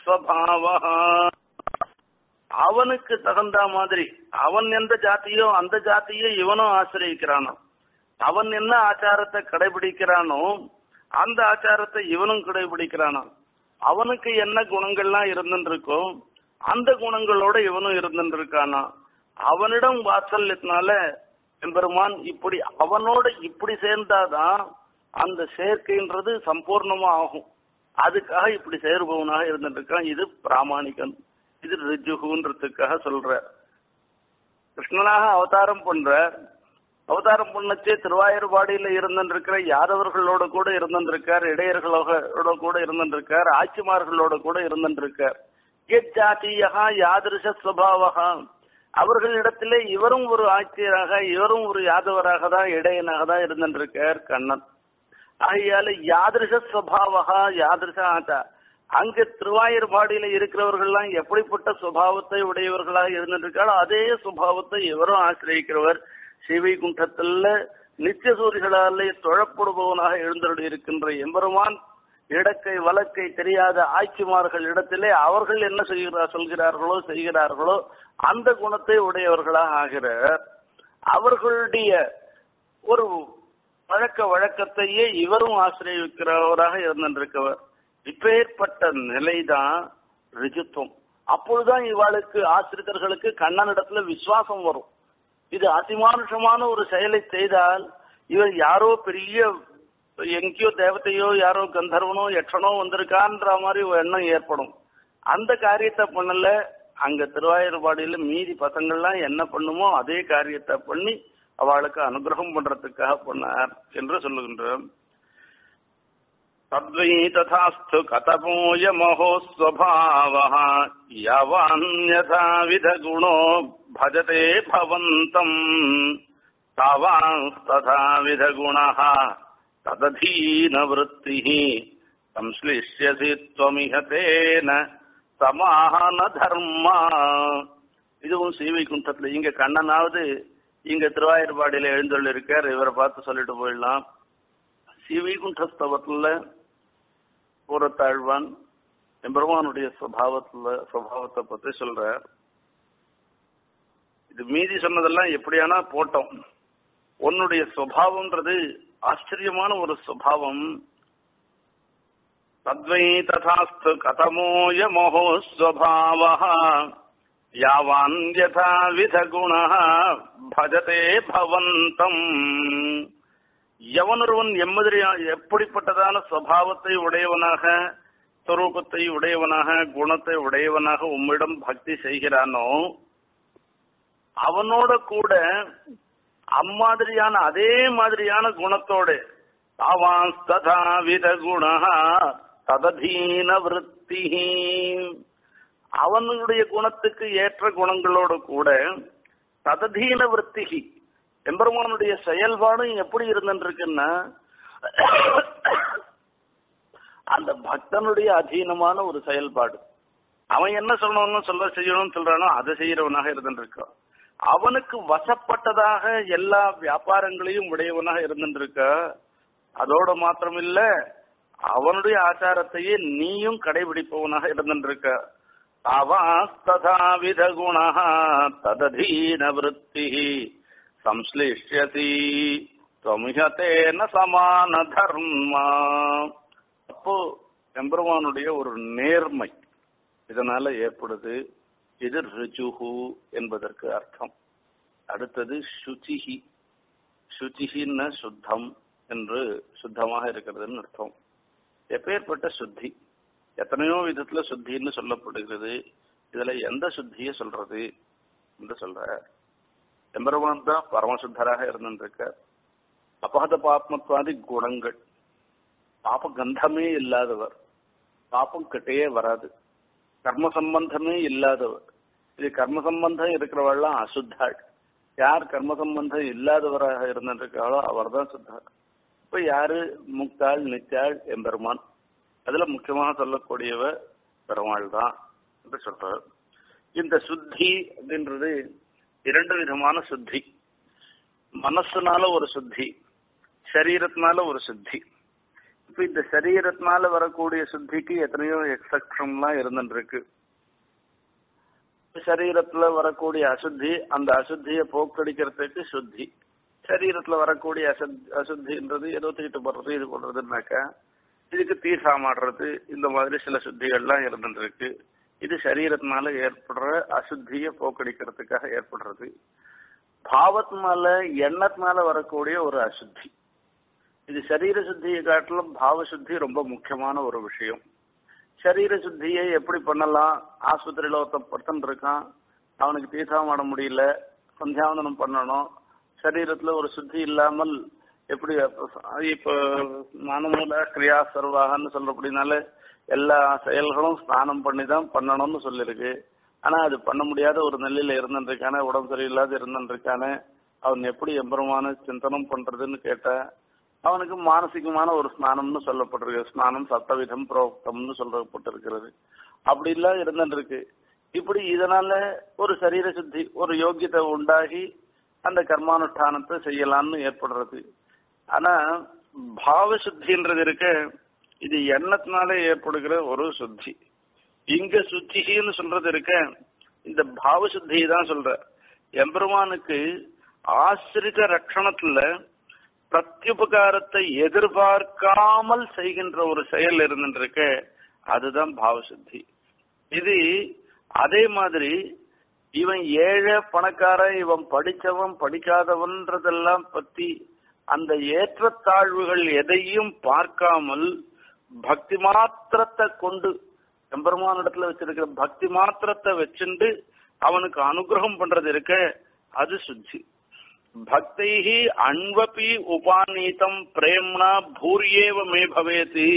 அவனுக்கு தகுந்த மாதிரி அவன் எந்த ஜாதியோ அந்த ஜாதியை இவனும் ஆசிரியக்கிறானோ அவன் என்ன ஆச்சாரத்தை கடைபிடிக்கிறானோ அந்த ஆச்சாரத்தை இவனும் கடைபிடிக்கிறானோ அவனுக்கு என்ன குணங்கள்லாம் இருந்துருக்கோ அந்த குணங்களோட இவனும் இருந்துருக்கானா அவனிடம் வாத்சல்யத்தினால எம்பெருமான் இப்படி அவனோட இப்படி சேர்ந்தாதான் அந்த சேர்க்கைன்றது சம்பூர்ணமா ஆகும் அதுக்காக இப்படி சேருபவனாக இருந்துட்டு இருக்கான் இது பிராமணிகன் இது ரிஜுகுன்றதுக்காக சொல்ற கிருஷ்ணனாக அவதாரம் பண்ற அவதாரம் பண்ணச்சே திருவாயூர்பாடியில இருந்திருக்கிற யாதவர்களோட கூட இருந்திருக்கார் இடையர்களோட கூட இருந்திருக்கார் ஆட்சிமார்களோட கூட இருந்திருக்கார் ஜாத்தியா யாதிருஷ சுவாவகா அவர்களிடத்திலே இவரும் ஒரு ஆட்சியராக இவரும் ஒரு யாதவராக தான் இடையனாக தான் இருந்திருக்கார் கண்ணன் ஆகையால யாதிருஷ சுவாவகா யாதிருஷ ஆச்சா அங்கு திருவாயூர்பாடியில இருக்கிறவர்கள்லாம் எப்படிப்பட்ட சுபாவத்தை உடையவர்களாக இருந்திருக்காளோ அதே சுபாவத்தை இவரும் ஆசிரியக்கிறவர் ஸ்ரீவைகுண்டத்துல நித்திய சூரிகளாலே தொழப்படுபவனாக எழுந்தருளி இருக்கின்ற எம்பெருமான் இடக்கை வழக்கை தெரியாத ஆட்சிமார்கள் இடத்திலே அவர்கள் என்ன செய்கிறார் சொல்கிறார்களோ செய்கிறார்களோ அந்த குணத்தை உடையவர்களாக ஆகிறார் அவர்களுடைய ஒரு பழக்க வழக்கத்தையே இவரும் ஆசிரியக்கிறவராக இருந்திருக்கவர் இப்பேற்பட்ட நிலைதான் ரிஜுத்துவம் அப்பொழுதுதான் இவாளுக்கு ஆசிரியர்களுக்கு கண்ணனிடத்துல விசுவாசம் வரும் இது அதிமானுஷமான ஒரு செயலை செய்தால் இவர் யாரோ பெரிய எங்கேயோ தேவதையோ யாரோ கந்தர்வனோ யட்சனோ வந்திருக்கான்ற மாதிரி ஒரு எண்ணம் ஏற்படும் அந்த காரியத்தை பண்ணல அங்க திருவாயூர்பாடியில மீதி பசங்கள்லாம் என்ன பண்ணுமோ அதே காரியத்தை பண்ணி அவளுக்கு அனுகிரகம் பண்றதுக்காக பண்ணார் என்று சொல்லுகின்றோம் தத்வை ததாஸ்து கதபோய மகோஸ்வபாவः யவான்யதாவித குணோ பஜதே பவந்தம் தாவாஸ்ததாவித குணः தததீன விருத்திः சம்ஸ்லிஷ்யசி त्वमिह தேன சமான தர்மா இதுவும் ஸ்ரீவைகுண்டத்துல இங்க கண்ணனாவது இங்க திருவாயூர்பாடியில எழுந்தொள்ள இருக்கார் இவரை பார்த்து சொல்லிட்டு போயிடலாம் ஸ்ரீவைகுண்டஸ்தவத்துல பூரத்தாழ்வான் எம்பெருமானுடைய சுவாவத்துல சுவாவத்தை பத்தி சொல்ற இது மீதி சொன்னதெல்லாம் எப்படியானா போட்டோம் உன்னுடைய சுவாவம்ன்றது ஆச்சரியமான ஒரு சுவாவம் தத்வை ததாஸ்து கதமோய மோகோ ஸ்வபாவः யாவான் யதா வித குணः பஜதே பவந்தம் எவனொருவன் எம்மதிரியா எப்படிப்பட்டதான சுவாவத்தை உடையவனாக ஸ்வரூபத்தை உடையவனாக குணத்தை உடையவனாக உம்மிடம் பக்தி செய்கிறானோ அவனோட கூட அம்மாதிரியான அதே மாதிரியான குணத்தோட தாவாஸ்ததாவித குண தததீன விருத்தி அவனுடைய குணத்துக்கு ஏற்ற குணங்களோடு கூட தததீன விருத்திகி எம்பெருமானுடைய செயல்பாடும் எப்படி இருந்துருக்குன்னா அந்த பக்தனுடைய அதீனமான ஒரு செயல்பாடு அவன் என்ன சொல்லணும்னு சொல்ல செய்யணும்னு சொல்றானோ அதை செய்யறவனாக இருந்துருக்கான் அவனுக்கு வசப்பட்டதாக எல்லா வியாபாரங்களையும் உடையவனாக இருந்துருக்க அதோட மாத்திரமில்ல அவனுடைய ஆச்சாரத்தையே நீயும் கடைபிடிப்பவனாக இருந்துருக்க அவாஸ்ததாவித குண தததீன விருத்தி சம்ஸ்லிஷ்யசி துவமிகத்தேன சமான தர்மா அப்போ எம்பெருமானுடைய ஒரு நேர்மை இதனால ஏற்படுது இது ரிஜுகு என்பதற்கு அர்த்தம் அடுத்தது சுச்சிஹி சுச்சிஹின்னா சுத்தம் என்று சுத்தமாக இருக்கிறதுன்னு அர்த்தம் எப்பேற்பட்ட சுத்தி எத்தனையோ விதத்துல சுத்தின்னு சொல்லப்படுகிறது இதுல எந்த சுத்திய சொல்றது என்று சொல்ற எம்பெருமான் தான் பரமசுத்தராக இருந்திருக்க அபகத பாப்மத்வாதி குணங்கள் பாப கந்தமே இல்லாதவர் பாப்பம் கிட்டேயே வராது கர்ம சம்பந்தமே இல்லாதவர் இது கர்ம சம்பந்தம் இருக்கிறவெல்லாம் அசுத்தாள் யார் கர்ம சம்பந்தம் இல்லாதவராக இருந்திருக்காளோ அவர் தான் சுத்தாள் இப்ப யாரு முக்தாள் நிச்சாள் எம்பெருமான் அதுல முக்கியமாக சொல்லக்கூடியவ பெருமாள் தான் என்று சொல்றார் இந்த சுத்தி அப்படின்றது இரண்டு விதமான சுத்தி மனசுனால ஒரு சுத்தி சரீரத்தினால ஒரு சுத்தி இப்ப இந்த சரீரத்தினால வரக்கூடிய சுத்திக்கு எத்தனையோ எக்ஸப்ஷன்லாம் இருந்துருக்கு சரீரத்துல வரக்கூடிய அசுத்தி அந்த அசுத்தியை போக்கடிக்கிறதுக்கு சுத்தி சரீரத்துல வரக்கூடிய அசுத் அசுத்தின்றது ஏதோ தீட்டு போடுறது இது போடுறதுனாக்கா இதுக்கு தீர்சாமாடுறது இந்த மாதிரி சில சுத்திகள்லாம் இருந்துருக்கு இது சரீரத்தினால ஏற்படுற அசுத்தியை போக்கடிக்கிறதுக்காக ஏற்படுறது பாவத்தினால எண்ணத்தினால வரக்கூடிய ஒரு அசுத்தி இது சரீர சுத்தியை காட்டிலும் பாவ சுத்தி ரொம்ப முக்கியமான ஒரு விஷயம் சரீர சுத்தியை எப்படி பண்ணலாம் ஆஸ்பத்திரியில ஒருத்தன் பர்த்தன் இருக்கான் அவனுக்கு தீர்த்தமாட முடியல சந்தியாவந்தனம் பண்ணணும் சரீரத்துல ஒரு சுத்தி இல்லாமல் எப்படி இப்ப மனமூல கிரியா சர்வாகன்னு சொல்றபடினால எல்லா செயல்களும் ஸ்நானம் பண்ணி தான் பண்ணணும்னு சொல்லிருக்கு ஆனா அது பண்ண முடியாத ஒரு நிலையில இருந்துருக்கானே உடம்பு சரியில்லாத இருந்துருக்கானே அவன் எப்படி எம்பெருமான சிந்தனம் பண்றதுன்னு கேட்ட அவனுக்கு மானசிகமான ஒரு ஸ்நானம்னு சொல்லப்பட்டிருக்கு ஸ்நானம் சத்தவிதம் புரோக்தம்னு சொல்லப்பட்டிருக்கிறது அப்படி எல்லாம் இருந்துருக்கு இப்படி இதனால ஒரு சரீர சுத்தி ஒரு யோகியத்தை உண்டாகி அந்த கர்மானுஷ்டானத்தை செய்யலாம்னு ஏற்படுறது ஆனா பாவ சுத்தின்றது இருக்க இது எண்ணத்தினால ஏற்படுகிற ஒரு சுத்தி இங்க சுத்தின்னு சொல்றது இருக்க இந்த பாவ சுத்தி தான் சொல்ற எம்பெருமானுக்கு ஆசிரித ரட்சணத்துல பிரத்யுபகாரத்தை எதிர்பார்க்காமல் செய்கின்ற ஒரு செயல் இருந்துருக்க அதுதான் பாவசுத்தி இது அதே மாதிரி இவன் ஏழை பணக்காரன் இவன் படிச்சவன் படிக்காதவன்றதெல்லாம் பத்தி அந்த ஏற்றத்தாழ்வுகள் எதையும் பார்க்காமல் பக்தி மாத்திரத்தை கொண்டு எம்பெருமானிடத்துல வச்சிருக்கிற பக்தி மாத்திரத்தை வச்சுண்டு அவனுக்கு அனுகிரகம் பண்றது இருக்க அது சுத்தி பக்தைஹி அன்வபி உபாநீதம் பிரேம்னா பூரியேவ மே பவேதி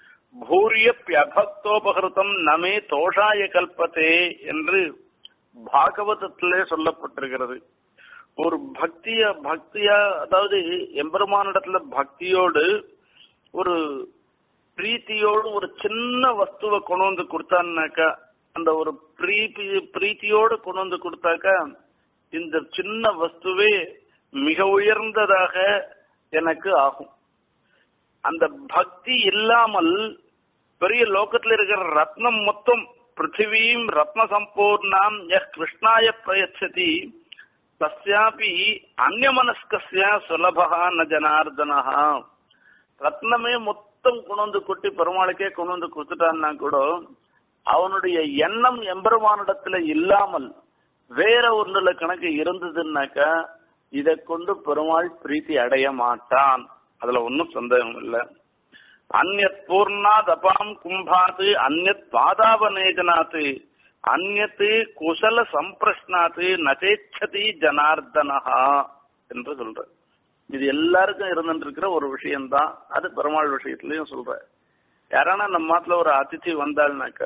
பூரியப்பியபக்தோபகிருதம் நமே தோஷாய கல்பத்தே என்று பாகவதத்திலே சொல்லப்பட்டிருக்கிறது ஒரு பக்திய பக்தியா அதாவது எம்பெருமானிடத்துல பக்தியோடு ஒரு பிரீத்தியோடு ஒரு சின்ன வஸ்துவை கொண்டு வந்து கொடுத்தான்னாக்கா அந்த ஒரு பிரீத்தி பிரீத்தியோடு கொண்டு வந்து கொடுத்தாக்கா இந்த சின்ன வஸ்துவே மிக உயர்ந்ததாக எனக்கு ஆகும் அந்த பக்தி இல்லாமல் பெரிய லோகத்துல இருக்கிற ரத்னம் மொத்தம் பிருத்திவீம் ரத்ன சம்பூர்ணாம் யஹ் கிருஷ்ணாய பிரயச்சதி தஸ்யாபி அந்நியமனஸ்கஸ்ய சுலபகா ந ஜனார்தனஹா ரத்னமே மொத்தம் கொண்டு வந்து கொட்டி பெருமாளுக்கே கொண்டு வந்து கொடுத்துட்டான்னா கூட அவனுடைய எண்ணம் எம்பெருமானிடத்துல இல்லாமல் வேற ஒன்றுல கணக்கு இருந்ததுன்னாக்கா இதை கொண்டு பெருமாள் பிரீத்தி அடைய மாட்டான் அதுல ஒன்னும் சந்தேகம் இல்லை அந்நத் பூர்ணாத் அபாம் கும்பாத்து அந்நத் பாதாவநேஜனாத்து அந்நத்து குசல சம்பிரஷ்னாத்து நச்சேச்சதி ஜனார்தனஹா என்று சொல்ற இது எல்லாருக்கும் இருந்துருக்கிற ஒரு விஷயம்தான் அது பெருமாள் விஷயத்திலயும் சொல்ற யாரானா நம்ம மாத்துல ஒரு அதிதி வந்தாள்னாக்கா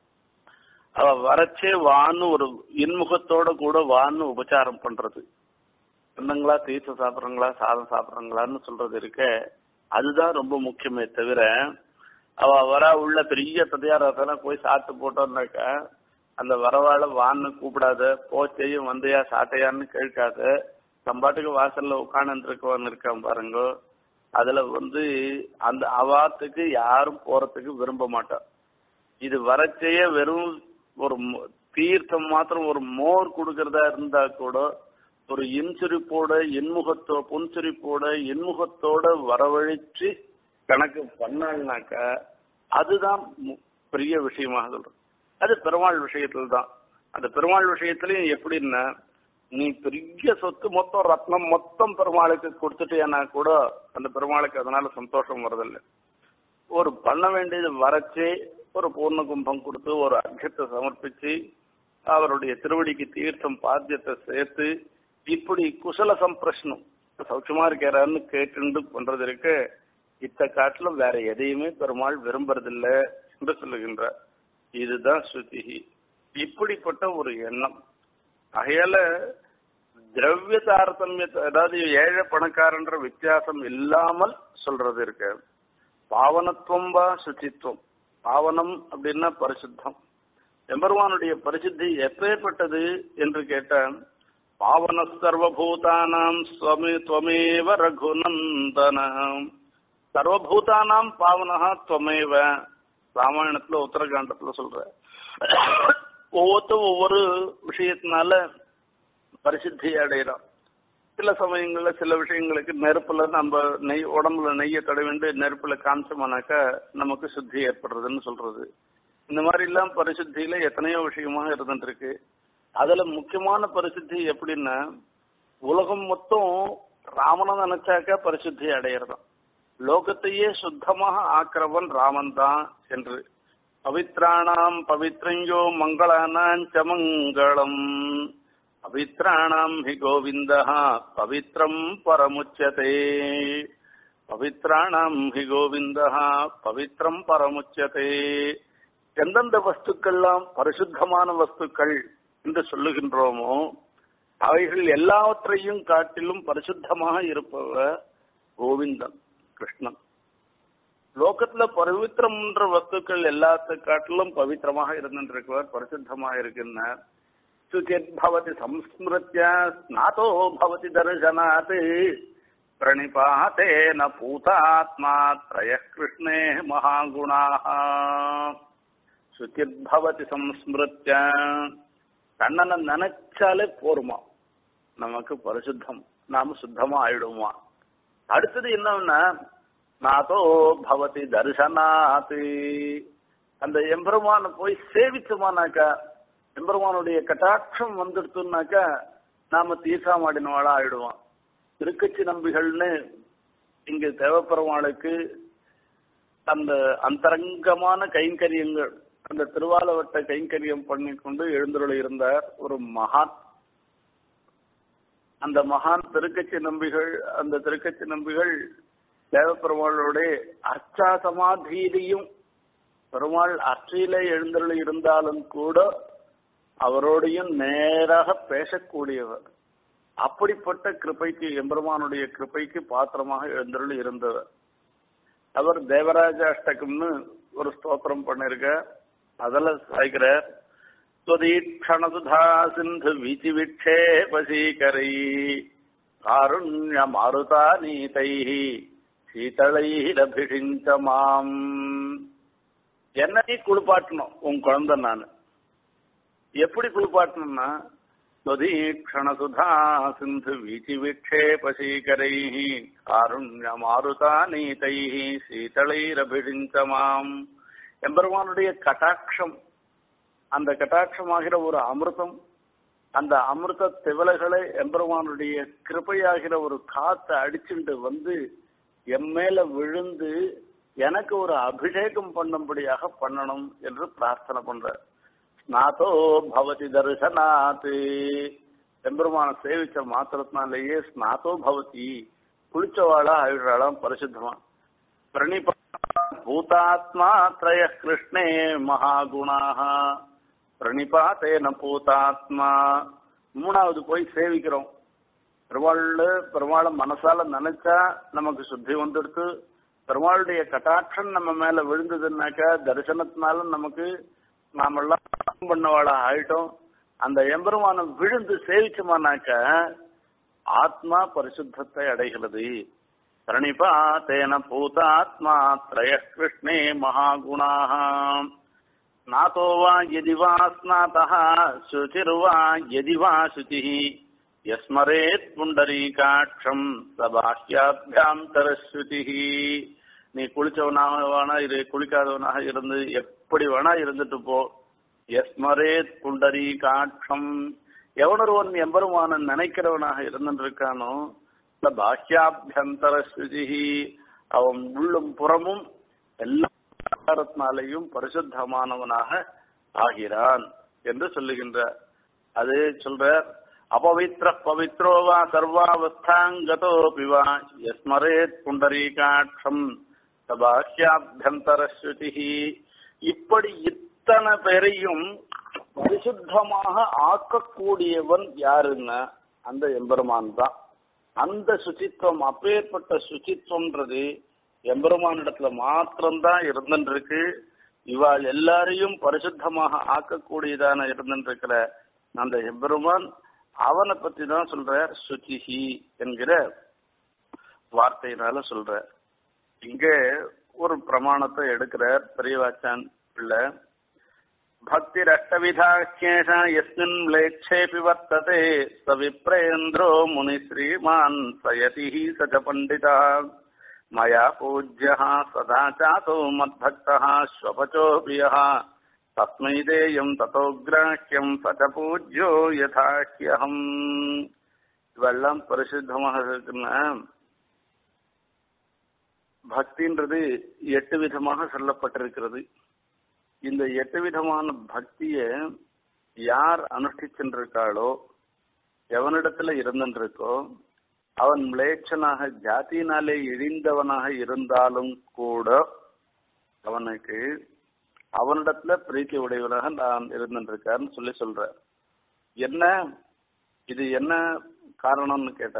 அவ வரச்சே வான்னு ஒரு இன்முகத்தோட கூட வான்னு உபச்சாரம் பண்றது என்னங்களா தீர்த்தம் சாப்பிட்றங்களா சாதம் சாப்பிட்றங்களான்னு சொல்றது இருக்க அதுதான் ரொம்ப முக்கியமே தவிர அவ வர உள்ள பெரிய ததையாரத்தெல்லாம் போய் சாப்பிட்டு போட்டோம்னாக்கா அந்த வரவாழ வான்னு கூப்பிடாத போச்சையும் வந்தையா சாட்டையான்னு கேட்காத தம்பாட்டுக்கு வாசல்ல உட்காந்து இருக்கவன் இருக்கான் பாருங்க அதுல வந்து அந்த அவாத்துக்கு யாரும் போறதுக்கு விரும்ப மாட்டான் இது வரச்சைய வெறும் ஒரு தீர்த்தம் மாத்திரம் ஒரு மோர் கொடுக்கறதா இருந்தா கூட ஒரு இன்சுரிப்போட இன்முகத்தோ புன்சுரிப்போட இன்முகத்தோட வரவழைச்சு கணக்கு பண்ணாங்கனாக்கா அதுதான் பெரிய விஷயமாக சொல்றோம் அது பெருமாள் விஷயத்துல தான் அந்த பெருமாள் விஷயத்திலயும் எப்படின்னா நீ பெரிய சொத்து மொத்தம் ரத்னம் மொத்தம் பெருமாளுக்கு கொடுத்துட்டேன்னா கூட அந்த பெருமாளுக்கு அதனால சந்தோஷம் வரதில்லை ஒரு பண்ண வேண்டியது வரைச்சு ஒரு பூர்ண கும்பம் கொடுத்து ஒரு அர்த்தத்தை சமர்ப்பிச்சு அவருடைய திருவடிக்கு தீர்த்தம் பாத்தியத்தை சேர்த்து இப்படி குசல சம்பிரஷ்னம் சௌக்கியமா இருக்கிறான்னு கேட்டு பண்றது இருக்கு இத்த காட்டிலும் வேற எதையுமே பெருமாள் விரும்புறதில்லை என்று சொல்லுகின்றார் இதுதான் ஸ்ருதி இப்படிப்பட்ட ஒரு எண்ணம் ஆகையால திரவிய தாரதமியத்தை அதாவது ஏழை பணக்காரன்ற வித்தியாசம் இல்லாமல் சொல்றது இருக்கு பாவனத்துவம் வா சுச்சித்துவம் பாவனம் அப்படின்னா பரிசுத்தம் எம்பெருமானுடைய பரிசுத்தி எப்பேற்பட்டது என்று கேட்ட பாவன சர்வபூதானாம் ஸ்வமே துவமேவ ரகுநந்தன சர்வபூதானாம் பாவனஹா துவமேவ ராமாயணத்துல உத்தரகாண்டத்துல சொல்ற ஒவ்வொருத்தரும் ஒவ்வொரு விஷயத்தினால பரிசுத்தி அடைகிறான் சில சமயங்கள்ல சில விஷயங்களுக்கு நெருப்புல நம்ம நெய் உடம்புல நெய்யை தடவிண்டு நெருப்புல காமிச்சோம்னாக்கா நமக்கு சுத்தி ஏற்படுறதுன்னு சொல்றது இந்த மாதிரி எல்லாம் பரிசுத்தியில எத்தனையோ விஷயமாக இருந்துட்டு இருக்கு அதுல முக்கியமான பரிசுத்தி எப்படின்னா உலகம் மொத்தம் ராமனை நினைச்சாக்க பரிசுத்தி அடையிறதாம் லோகத்தையே சுத்தமாக ஆக்கிறவன் ராமன் தான் என்று பவித்ராணாம் பவித்ரஞ்சோ மங்களானாம் ச மங்களம் பவித்ராணாம் ஹி கோவிந்த பவித்ரம் பரமுச்சதே பவித்ராணாம் ஹி கோவிந்த பவித்ரம் பரமுச்சதே எந்தெந்த வஸ்துக்கள்லாம் பரிசுத்தமான வஸ்துக்கள் என்று சொல்லுகின்றோமோ அவைகள் எல்லாவற்றையும் காட்டிலும் பரிசுத்தமாக இருப்பவர் கோவிந்தன் கிருஷ்ணன் லோகத்துல பவித்திரம்ன்ற வஸ்துக்கள் எல்லாத்த காட்டிலும் பவித்திரமாக இருந்திருக்கிறவர் பரிசுத்தமாக இருக்கின்றார் சுச்சித் பவதி சம்ஸ்மிருத்திய ஸ்நாதோ பவதி தர்சனாத் பிரணிபாத்தேன பூதாத்மா திரய கிருஷ்ணே மகாகுணாக சுச்சித் பவதி சம்ஸ்மிருத்திய கண்ணனை நினைச்சாலே போருமா நமக்கு பரிசுத்தம் நாம சுத்தமா ஆயிடுமா அடுத்தது என்னன்னா நாதோ பவதி தரிசனாத்து அந்த எம்பெருமான போய் சேவிச்சோமானாக்கா எம்பெருமானுடைய கட்டாட்சம் வந்துடுத்துனாக்கா நாம தீர்த்தாமாடினவாளா ஆயிடுவோம் திருக்கச்சி நம்பிகள்னு இங்க தேவப்பெருமாளுக்கு அந்த அந்தரங்கமான கைங்கரியங்கள் அந்த திருவாலவட்ட கைங்கரியம் பண்ணி கொண்டு எழுந்துள்ள இருந்தார் ஒரு மகான் அந்த மகான் திருக்கச்சி நம்பிகள் அந்த திருக்கச்சி நம்பிகள் தேவப்பெருமாளுடைய அர்ச்சா சமாதியிலையும் பெருமாள் அர்ச்சையில எழுந்தருள் இருந்தாலும் கூட அவரோடையும் நேராக பேசக்கூடியவர் அப்படிப்பட்ட கிருப்பைக்கு எம்பெருமானுடைய கிருப்பைக்கு பாத்திரமாக எழுந்தருள் இருந்தவர் அவர் தேவராஜ அஷ்டகம்னு ஒரு ஸ்தோத்திரம் பண்ணிருக்க அதில் சாய்க்கிறார் ஸ்வதீக்ஷணசுதா சிந்து வீச்சி விட்சேபசீகரை காருண்ய மாருதா நீதை சீதளைரபிஷிஞ்ச மாம் என்னை குளிப்பாட்டணும் உன் குழந்தை நான் எப்படி குளிப்பாட்டணும்னா ஸ்வதீக்ஷணசுதா சிந்து வீச்சி விட்சேபசீகரை காருண்ய மாருதா நீதை சீதளைரபிஷிஞ்ச மாம் எம்பெருமானுடைய கட்டாட்சம் அந்த கட்டாட்சமாகிற ஒரு அமிர்தம் அந்த அமிர்த திவலைகளை எம்பெருமானுடைய கிருபையாகிற ஒரு காத்தை அடிச்சுட்டு வந்து எம் மேல விழுந்து எனக்கு ஒரு அபிஷேகம் பண்ணும்படியாக பண்ணணும் என்று பிரார்த்தனை பண்ற ஸ்நாதோ பவதி தரிசனாத்து எம்பெருமான சேவிச்ச மாத்திரத்தினாலேயே ஸ்நாதோ பவதி குளிச்சவாளா ஆயிடுறாளாம் பரிசுத்தமா பிரணிப பூதாத்மா திரய கிருஷ்ணே மகாகுணாக பிரணிபாத்தேன பூதாத்மா மூணாவது போய் சேவிக்கிறோம் பெருமாள் பெருமாளை மனசால நினைச்சா நமக்கு சுத்தி வந்துடுத்து பெருமாளுடைய கட்டாட்சம் நம்ம மேல விழுந்ததுன்னாக்கா தரிசனத்தினால நமக்கு நாமெல்லாம் பண்ணவாளா ஆயிட்டோம் அந்த எம்பெருமான விழுந்து சேவிச்சோமானாக்க ஆத்மா பரிசுத்தத்தை அடைகிறது பிரணிபாத்தேன பூதாத்மா திரய கிருஷ்ணே மகாகுணாக नातो वा यदि वा स्नातः शुचिर्वा यदि वा शुचिः यस्मरेत् पुण्डरीकाक्षम् स बाह्याभ्यान्तरश्रुतिः நீ குளிச்சவனாக வேணா இரு குளிக்காதவனாக இருந்து எப்படி வேணா இருந்துட்டு போ எஸ்மரேத் புண்டரி காட்சம் எவனொருவன் எம்பெருமான நினைக்கிறவனாக இருந்துருக்கானோ இந்த பாஹ்யாபியந்தர ஸ்ருதி அவன் உள்ளும் புறமும் எல்லாம் ஆகாரத்தினாலேயும் பரிசுத்தமானவனாக ஆகிறான் என்று சொல்லுகின்ற அது சொல்ற அபவித்ர பவித்ரோ வா சர்வாவஸ்தாங்கதோபி வா எஸ்மரேத் புண்டரீகாட்சம் பாஹ்யாபியந்தரஸ்ருதி இப்படி இத்தனை பேரையும் பரிசுத்தமாக ஆக்கக்கூடியவன் யாருன்னா அந்த எம்பெருமான் தான் அந்த சுச்சித்துவம் அப்பேற்பட்ட சுச்சித்துவம்ன்றது எம்பெருமானிடத்துல மாத்திரம்தான் இருந்துருக்கு இவாள் எல்லாரையும் பரிசுத்தமாக ஆக்கக்கூடியதான இருந்துருக்கிற அந்த எம்பெருமான் அவனை பத்தி தான் சொல்ற சுச்சிஹி என்கிற வார்த்தையினால சொல்ற இங்க ஒரு பிரமாணத்தை எடுக்கிறார் பெரியவாச்சான் பிள்ளை भक्तिरष्टविधाख्येष यस्मिन् म्लेच्छेऽपि वर्तते स विप्रेन्द्रो मुनिश्रीमान् स यतिः स च पण्डितः मया पूज्यः सदा चातो मद्भक्तः श्वपचोऽपि यः तस्मै देयम् ततोग्राह्यम् स च पूज्यो यथा ह्यहम् இவெல்லாம் பரிசுத்தமாக இருக்குன்னா பக்தின்றது எட்டு விதமாக சொல்லப்பட்டிருக்கிறது இந்த எட்டு விதமான பக்திய யார் அனுஷ்டிச்சுருக்காளோ எவனிடத்துல இருந்துருக்கோ அவன் மிளேச்சனாக ஜாத்தியினாலே இழிந்தவனாக இருந்தாலும் கூட அவனுக்கு அவனிடத்துல பிரீத்தி உடையவனாக நான் இருந்துருக்காருன்னு சொல்லி சொல்ற என்ன இது என்ன காரணம்னு கேட்ட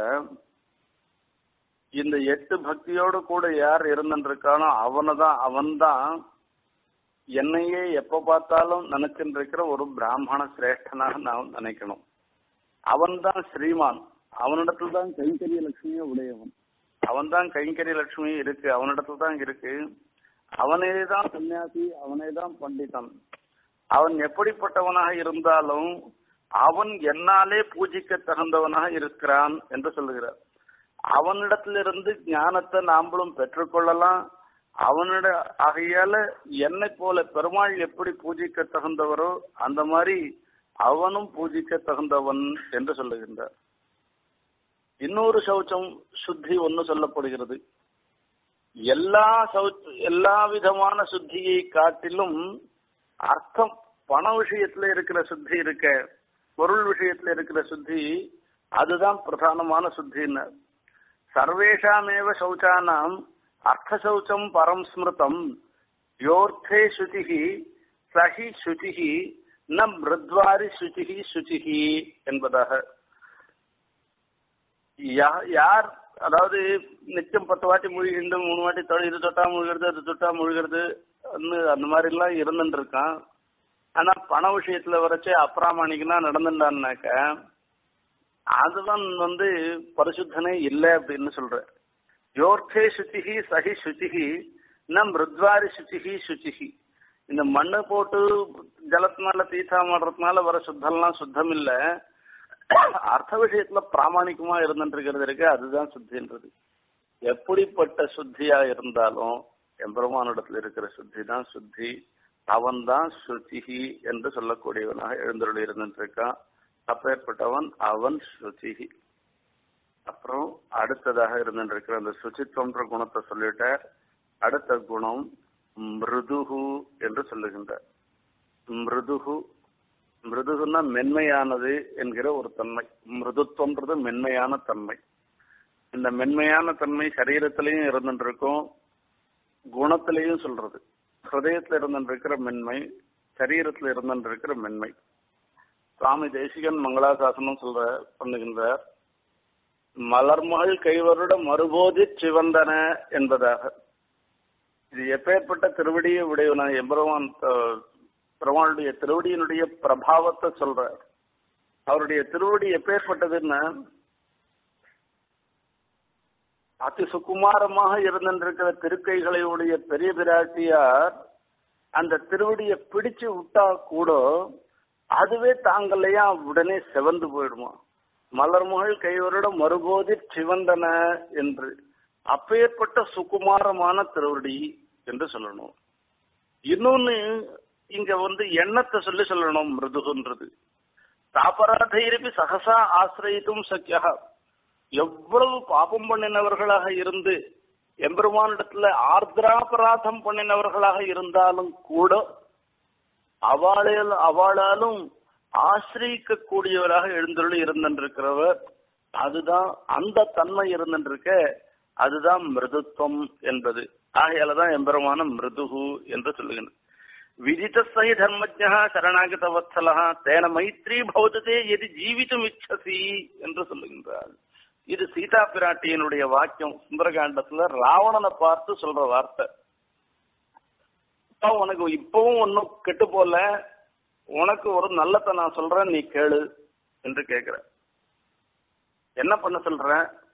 இந்த எட்டு பக்தியோடு கூட யார் இருந்துருக்கானோ அவனதான் அவன்தான் என்னையே எப்ப பார்த்தாலும் நினைச்சுட்டு இருக்கிற ஒரு பிராமண சிரேஷ்டனாக நாம் நினைக்கணும் அவன்தான் ஸ்ரீமான் அவனிடத்துல தான் கைங்கரிய லட்சுமியே உடையவன் அவன் தான் கைங்கரிய லட்சுமி இருக்கு அவனிடத்துல தான் இருக்கு அவனே தான் சன்னியாசி அவனே தான் பண்டிதன் அவன் எப்படிப்பட்டவனாக இருந்தாலும் அவன் என்னாலே பூஜிக்க தகுந்தவனாக இருக்கிறான் என்று சொல்லுகிறார் அவனிடத்திலிருந்து ஞானத்தை நாம்பளும் பெற்றுக்கொள்ளலாம் அவனிட ஆகையால என்னை போல பெருமாள் எப்படி பூஜிக்க தகுந்தவரோ அந்த மாதிரி அவனும் பூஜிக்க தகுந்தவன் என்று சொல்லுகின்றார் இன்னொரு சௌச்சம் சுத்தி ஒன்னு சொல்லப்படுகிறது எல்லா சௌச் எல்லா விதமான சுத்தியை காட்டிலும் அர்த்தம் பண விஷயத்துல இருக்கிற சுத்தி இருக்க பொருள் விஷயத்துல இருக்கிற சுத்தி அதுதான் பிரதானமான சுத்தின்னு சர்வேஷாமேவ சௌச்சானாம் அர்த்த சௌச்சம் பரம் ஸ்மிருதம் யோர்த்தே சுதிகி சஹி சுதிகி ந மிருத்வாரி சுதிகி சுதிகி என்பதாக யார் அதாவது நிச்சயம் பத்து வாட்டி முழுகிண்டு மூணு வாட்டி தொழில் இது தொட்டா முழுகிறது அது தொட்டா முழுகிறது அந்த மாதிரி எல்லாம் இருந்துட்டு இருக்கான் ஆனா பண விஷயத்துல வரைச்சே அப்பிராமணிக்கனா நடந்துட்டான்னாக்க அதுதான் வந்து பரிசுத்தனே இல்லை அப்படின்னு சொல்ற யோர்த்தே சுச்சிகி சகி சுச்சிகி நம் மிருத்வாரி சுச்சிகி சுச்சிகி இந்த மண்ணு போட்டு ஜலத்தினால தீர்த்தா மாடுறதுனால வர சுத்தம்லாம் சுத்தம் இல்ல அர்த்த விஷயத்துல பிராமணிகமா இருந்துட்டு இருக்கிறது இருக்கு அதுதான் சுத்தின்றது எப்படிப்பட்ட சுத்தியா இருந்தாலும் எம்பெருமானிடத்துல இருக்கிற சுத்தி தான் சுத்தி அவன் தான் சுச்சிகி என்று சொல்லக்கூடியவனாக எழுந்தருள் இருந்துட்டு இருக்கான் அப்பேற்பட்டவன் அவன் சுச்சிகி அப்புறம் அடுத்ததாக இருந்துருக்கிற அந்த சுச்சித்வன்ற குணத்தை சொல்லிட்டார் அடுத்த குணம் மிருதுகு என்று சொல்லுகின்றார் மிருதுகு மிருதுகுன்னா மென்மையானது என்கிற ஒரு தன்மை மிருதுத்வன்றது மென்மையான தன்மை இந்த மென்மையான தன்மை சரீரத்திலையும் இருந்துருக்கும் குணத்திலையும் சொல்றது ஹிருதயத்துல இருந்துருக்கிற மென்மை சரீரத்துல இருந்துருக்கிற மென்மை சுவாமி தேசிகன் மங்களாசாசனம் சொல்ற பண்ணுகின்றார் மலர்மகள் கைவருட மறுபோதி சிவந்தன என்பதாக இது எப்பேற்பட்ட திருவடியை உடையவன எம்பெருமான் பெருமாளுடைய திருவடியினுடைய பிரபாவத்தை சொல்ற அவருடைய திருவடி எப்பேற்பட்டதுன்னா அதி சுகுமாரமாக இருந்திருக்கிற திருக்கைகளை உடைய பெரிய பிராட்டியார் அந்த திருவடியை பிடிச்சு விட்டா கூட அதுவே தாங்களையா உடனே செவந்து போயிடுமா மலர்மகள் கைவருட மறுபோதி சிவந்தன என்று அப்பேற்பட்ட சுகுமாரமான திருவடி என்று சொல்லணும் இன்னொன்னு இங்க வந்து எண்ணத்தை சொல்லி சொல்லணும் மிருதுகுன்றது தாபராதைரபி சகசா ஆசிரியத்தும் சக்கியா எவ்வளவு பாபம் பண்ணினவர்களாக இருந்து எம்பெருமானிடத்துல ஆர்திராபராதம் பண்ணினவர்களாக இருந்தாலும் கூட அவளால் அவளாலும் ஆசிரியிக்க கூடியவராக எழுந்தருளி இருந்திருக்கிறவர் அதுதான் அந்த தன்மை இருந்திருக்க அதுதான் மிருதுத்வம் என்பது ஆகையாலதான் எம்பெருமான மிருதுகு என்று சொல்லுகின்ற விதித்தசை தர்மஜா சரணாகத வத்சலா தேன மைத்ரி பௌதத்தே எது ஜீவிதம் இச்சசி என்று சொல்லுகின்றார் இது சீதா பிராட்டியினுடைய வாக்கியம் சுந்தரகாண்டத்துல ராவணனை பார்த்து சொல்ற வார்த்தை உனக்கு இப்பவும் ஒன்னும் கெட்டு போல உனக்கு ஒரு நல்லத்தை நான் சொல்றேன் நீ கேளு என்று கேக்குற என்ன பண்ண சொல்ற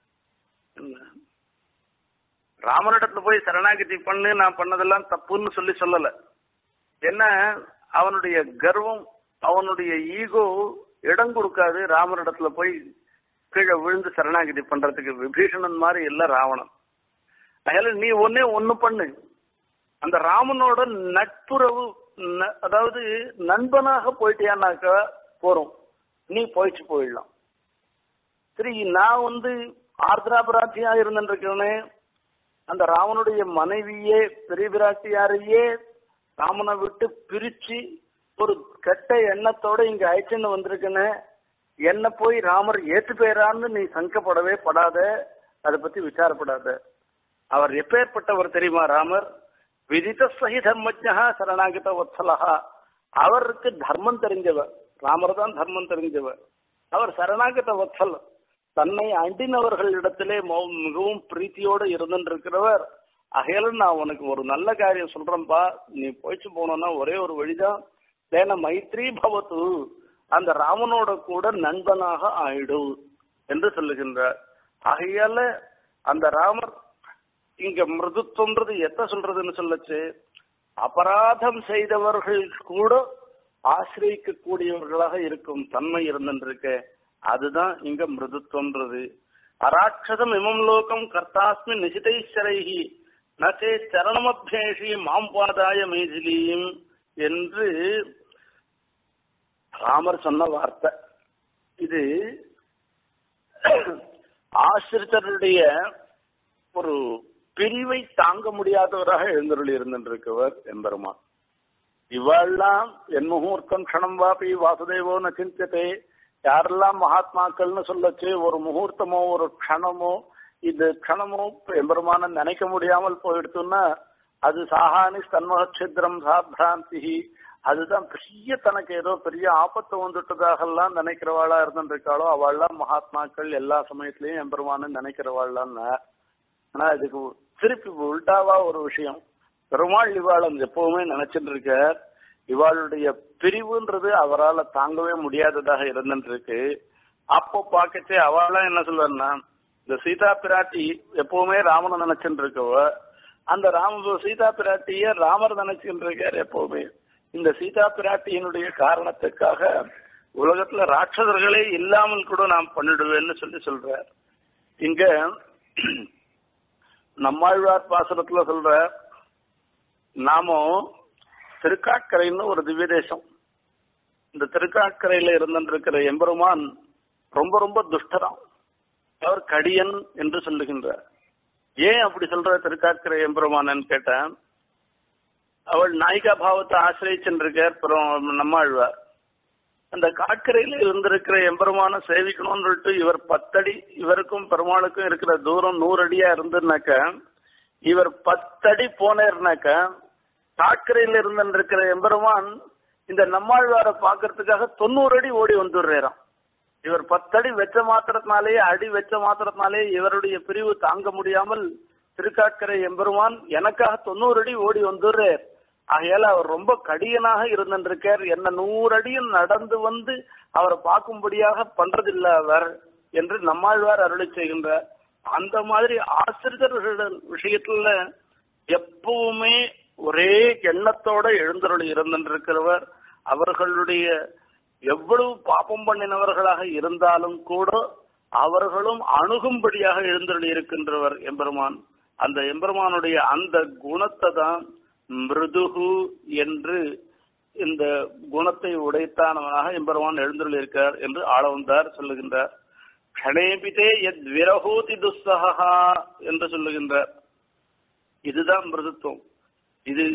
ராமனிடத்துல போய் சரணாகதி பண்ணு நான் பண்ணதெல்லாம் தப்புன்னு சொல்லி சொல்லல என்ன அவனுடைய கர்வம் அவனுடைய ஈகோ இடம் கொடுக்காது ராமனிடத்துல போய் கீழே விழுந்து சரணாகதி பண்றதுக்கு விபீஷணன் மாதிரி இல்ல ராவணன் அதனால நீ ஒன்னே ஒண்ணு பண்ணு அந்த ராமனோட நட்புறவு அதாவது நண்பனாக போயிட்டியானாக்கா போறோம் நீ போயிட்டு போயிடலாம் சரி நான் வந்து ஆர்திராபராட்சியா இருந்துருக்கேனே அந்த ராமனுடைய மனைவியே பெரிய பிராட்டியாரையே ராமனை விட்டு பிரிச்சு ஒரு கெட்ட எண்ணத்தோட இங்க அழைச்சுன்னு வந்திருக்கேன்னு என்ன போய் ராமர் ஏத்து போயிறான்னு நீ சங்கப்படவே படாத அதை பத்தி விசாரப்படாத அவர் எப்பேற்பட்டவர் தெரியுமா ராமர் விதித்த சகி தர்மஜா சரணாகித வத்சலஹா அவருக்கு தர்மம் தெரிஞ்சவர் ராமர் தான் தர்மம் தெரிஞ்சவர் அவர் சரணாகித வத்சல் தன்னை அண்டினவர்களிடத்திலே மிகவும் பிரீத்தியோடு இருந்துருக்கிறவர் அகையில நான் உனக்கு ஒரு நல்ல காரியம் சொல்றேன்பா நீ போயிட்டு போனோம்னா ஒரே ஒரு வழிதான் தேன மைத்ரி பவத்து அந்த ராமனோட கூட நண்பனாக ஆயிடு என்று சொல்லுகின்றார் ஆகையால அந்த ராமர் இங்க மிருதுத்வன்றது எத்த சொல்றதுன்னு சொல்லச்சு அபராதம் செய்தவர்கள் கூட ஆசிரியக்க கூடியவர்களாக இருக்கும் தன்மை இருந்துருக்க அதுதான் இங்க மிருதுத்வன்றது அராட்சதம் இமம் லோகம் கர்த்தாஸ்மி நிசிதைஸ்வரைஹி நசே சரணமபேஷி மாம்பாதாய மேதிலியும் என்று ராமர் சொன்ன வார்த்தை இது ஆசிரியருடைய ஒரு பிரிவை தாங்க முடியாதவராக எழுந்தருளி இருந்திருக்கவர் எம்பெருமான் இவெல்லாம் என் முகூர்த்தம் க்ஷணம் வாபி வாசுதேவோ நச்சிந்ததே யாரெல்லாம் மகாத்மாக்கள்னு சொல்லச்சு ஒரு முகூர்த்தமோ ஒரு க்ஷணமோ இது க்ஷணமோ எம்பெருமான நினைக்க முடியாமல் போயிடுத்துன்னா அது சாகானி தன்மகச்சித்திரம் சாபிராந்தி அதுதான் பெரிய தனக்கு ஏதோ பெரிய ஆபத்து வந்துட்டதாகலாம் நினைக்கிறவாளா இருந்துருக்காளோ அவள்லாம் மகாத்மாக்கள் எல்லா சமயத்திலயும் எம்பெருமானு நினைக்கிறவாள்லாம் ஆனா இதுக்கு திருப்பி உல்டாவா ஒரு விஷயம் பெருமாள் இவாளம் எப்பவுமே நினைச்சிட்டு இருக்க இவாளுடைய பிரிவுன்றது அவரால் தாங்கவே முடியாததாக இருந்துருக்கு அப்போ பார்க்கச்சே அவளாம் என்ன சொல்வார்னா இந்த சீதா பிராட்டி எப்பவுமே ராமனை நினைச்சுட்டு இருக்கவ அந்த ராம சீதா பிராட்டிய ராமர் நினைச்சுட்டு இருக்கார் எப்பவுமே இந்த சீதா பிராட்டியினுடைய காரணத்துக்காக உலகத்துல ராட்சதர்களே இல்லாமல் கூட நான் பண்ணிடுவேன்னு சொல்லி சொல்றார் இங்க நம்மாழ்வார் பாசுரத்துல சொல்ற நாம திருக்காக்கரைன்னு ஒரு திவ்ய தேசம் இந்த திருக்காக்கரையில இருந்திருக்கிற எம்பெருமான் ரொம்ப ரொம்ப துஷ்டராம் அவர் கடியன் என்று சொல்லுகின்றார் ஏன் அப்படி சொல்ற திருக்காக்கரை எம்பெருமானன்னு கேட்டேன் அவள் நாயிகா பாவத்தை ஆசிரியச்சுருக்கார் நம்மாழ்வார் அந்த காட்கரையில இருந்திருக்கிற எம்பெருமான சேவிக்கணும்னு சொல்லிட்டு இவர் பத்தடி இவருக்கும் பெருமாளுக்கும் இருக்கிற தூரம் நூறு அடியா இருந்துனாக்க இவர் பத்தடி போனேர்னாக்க காட்கரையில இருந்திருக்கிற எம்பெருமான் இந்த நம்மாழ்வாரை பாக்குறதுக்காக தொண்ணூறு அடி ஓடி வந்துடுறாராம் இவர் பத்தடி வெச்ச மாத்திரத்தினாலேயே அடி வெச்ச மாத்திரத்தினாலேயே இவருடைய பிரிவு தாங்க முடியாமல் திருக்காட்கரை எம்பெருமான் எனக்காக தொண்ணூறு அடி ஓடி வந்துடுறார் ஆகையால அவர் ரொம்ப கடியனாக இருந்திருக்கார் என்ன நூறு அடியும் நடந்து வந்து அவரை பார்க்கும்படியாக பண்றதில்ல அவர் என்று நம்மாழ்வார் அருளி செய்கின்றார் அந்த மாதிரி ஆசிரியர்கள் விஷயத்துல எப்பவுமே ஒரே எண்ணத்தோட எழுந்தருளி இருந்திருக்கிறவர் அவர்களுடைய எவ்வளவு பாப்பம் பண்ணினவர்களாக இருந்தாலும் கூட அவர்களும் அணுகும்படியாக எழுந்தருளி இருக்கின்றவர் எம்பெருமான் அந்த எம்பெருமானுடைய அந்த குணத்தை தான் மிருதுகு என்று இந்த குணத்தை உடைத்தானவனாக எம்பெருமான் எழுந்துள்ள இருக்கார் என்று ஆளவந்தார் சொல்லுகின்றார் கணேபிதே எத் விரகூதி துஸ்ஸகா என்று சொல்லுகின்றார் இதுதான் மிருதுத்துவம் இது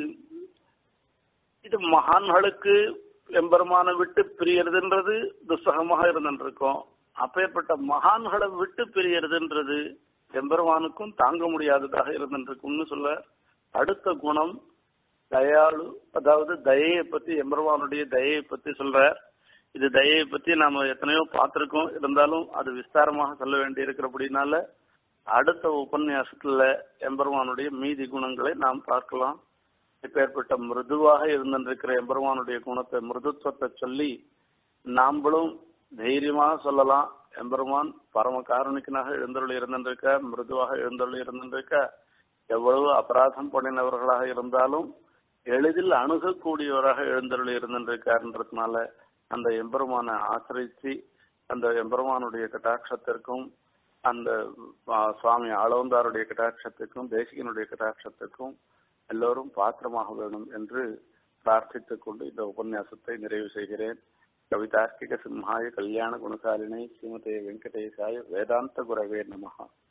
இது மகான்களுக்கு எம்பெருமான விட்டு பிரியறதுன்றது துஸ்ஸகமாக இருந்துருக்கும் அப்பேற்பட்ட மகான்களை விட்டு பிரியறதுன்றது எம்பெருமானுக்கும் தாங்க முடியாததாக இருந்துருக்கும்னு சொல்ல அடுத்த குணம் தயாளு அதாவது தயையை பத்தி எம்பெருமானுடைய தயையை பத்தி சொல்ற இது தயையை பத்தி நாம எத்தனையோ பார்த்திருக்கோம் இருந்தாலும் அது விஸ்தாரமாக சொல்ல வேண்டி இருக்கிறபடினால அடுத்த உபன்யாசத்துல எம்பெருமானுடைய மீதி குணங்களை நாம் பார்க்கலாம் இப்பேற்பட்ட மிருதுவாக இருந்திருக்கிற எம்பெருமானுடைய குணத்தை மிருதுத்துவத்தை சொல்லி நாம்பளும் தைரியமாக சொல்லலாம் எம்பெருமான் பரம காரணிக்கனாக எழுந்தருள் இருந்திருக்க மிருதுவாக எழுந்தருள் இருந்திருக்க எவ்வளவு அபராதம் பண்ணினவர்களாக இருந்தாலும் எளிதில் அணுகக்கூடியவராக எழுந்தருள் இருந்திருக்காருன்றதுனால அந்த எம்பெருமானை ஆசிரிச்சு அந்த எம்பெருமானுடைய கட்டாட்சத்திற்கும் அந்த சுவாமி ஆளவந்தாருடைய கட்டாட்சத்துக்கும் தேசிகனுடைய கட்டாட்சத்துக்கும் எல்லோரும் பாத்திரமாக வேணும் என்று பிரார்த்தித்துக் கொண்டு இந்த உபன்யாசத்தை நிறைவு செய்கிறேன் கவிதார்க்கிக சிம்ஹாய கல்யாண குணசாலினை ஸ்ரீமதே வெங்கடேசாய வேதாந்த குரவே நமகா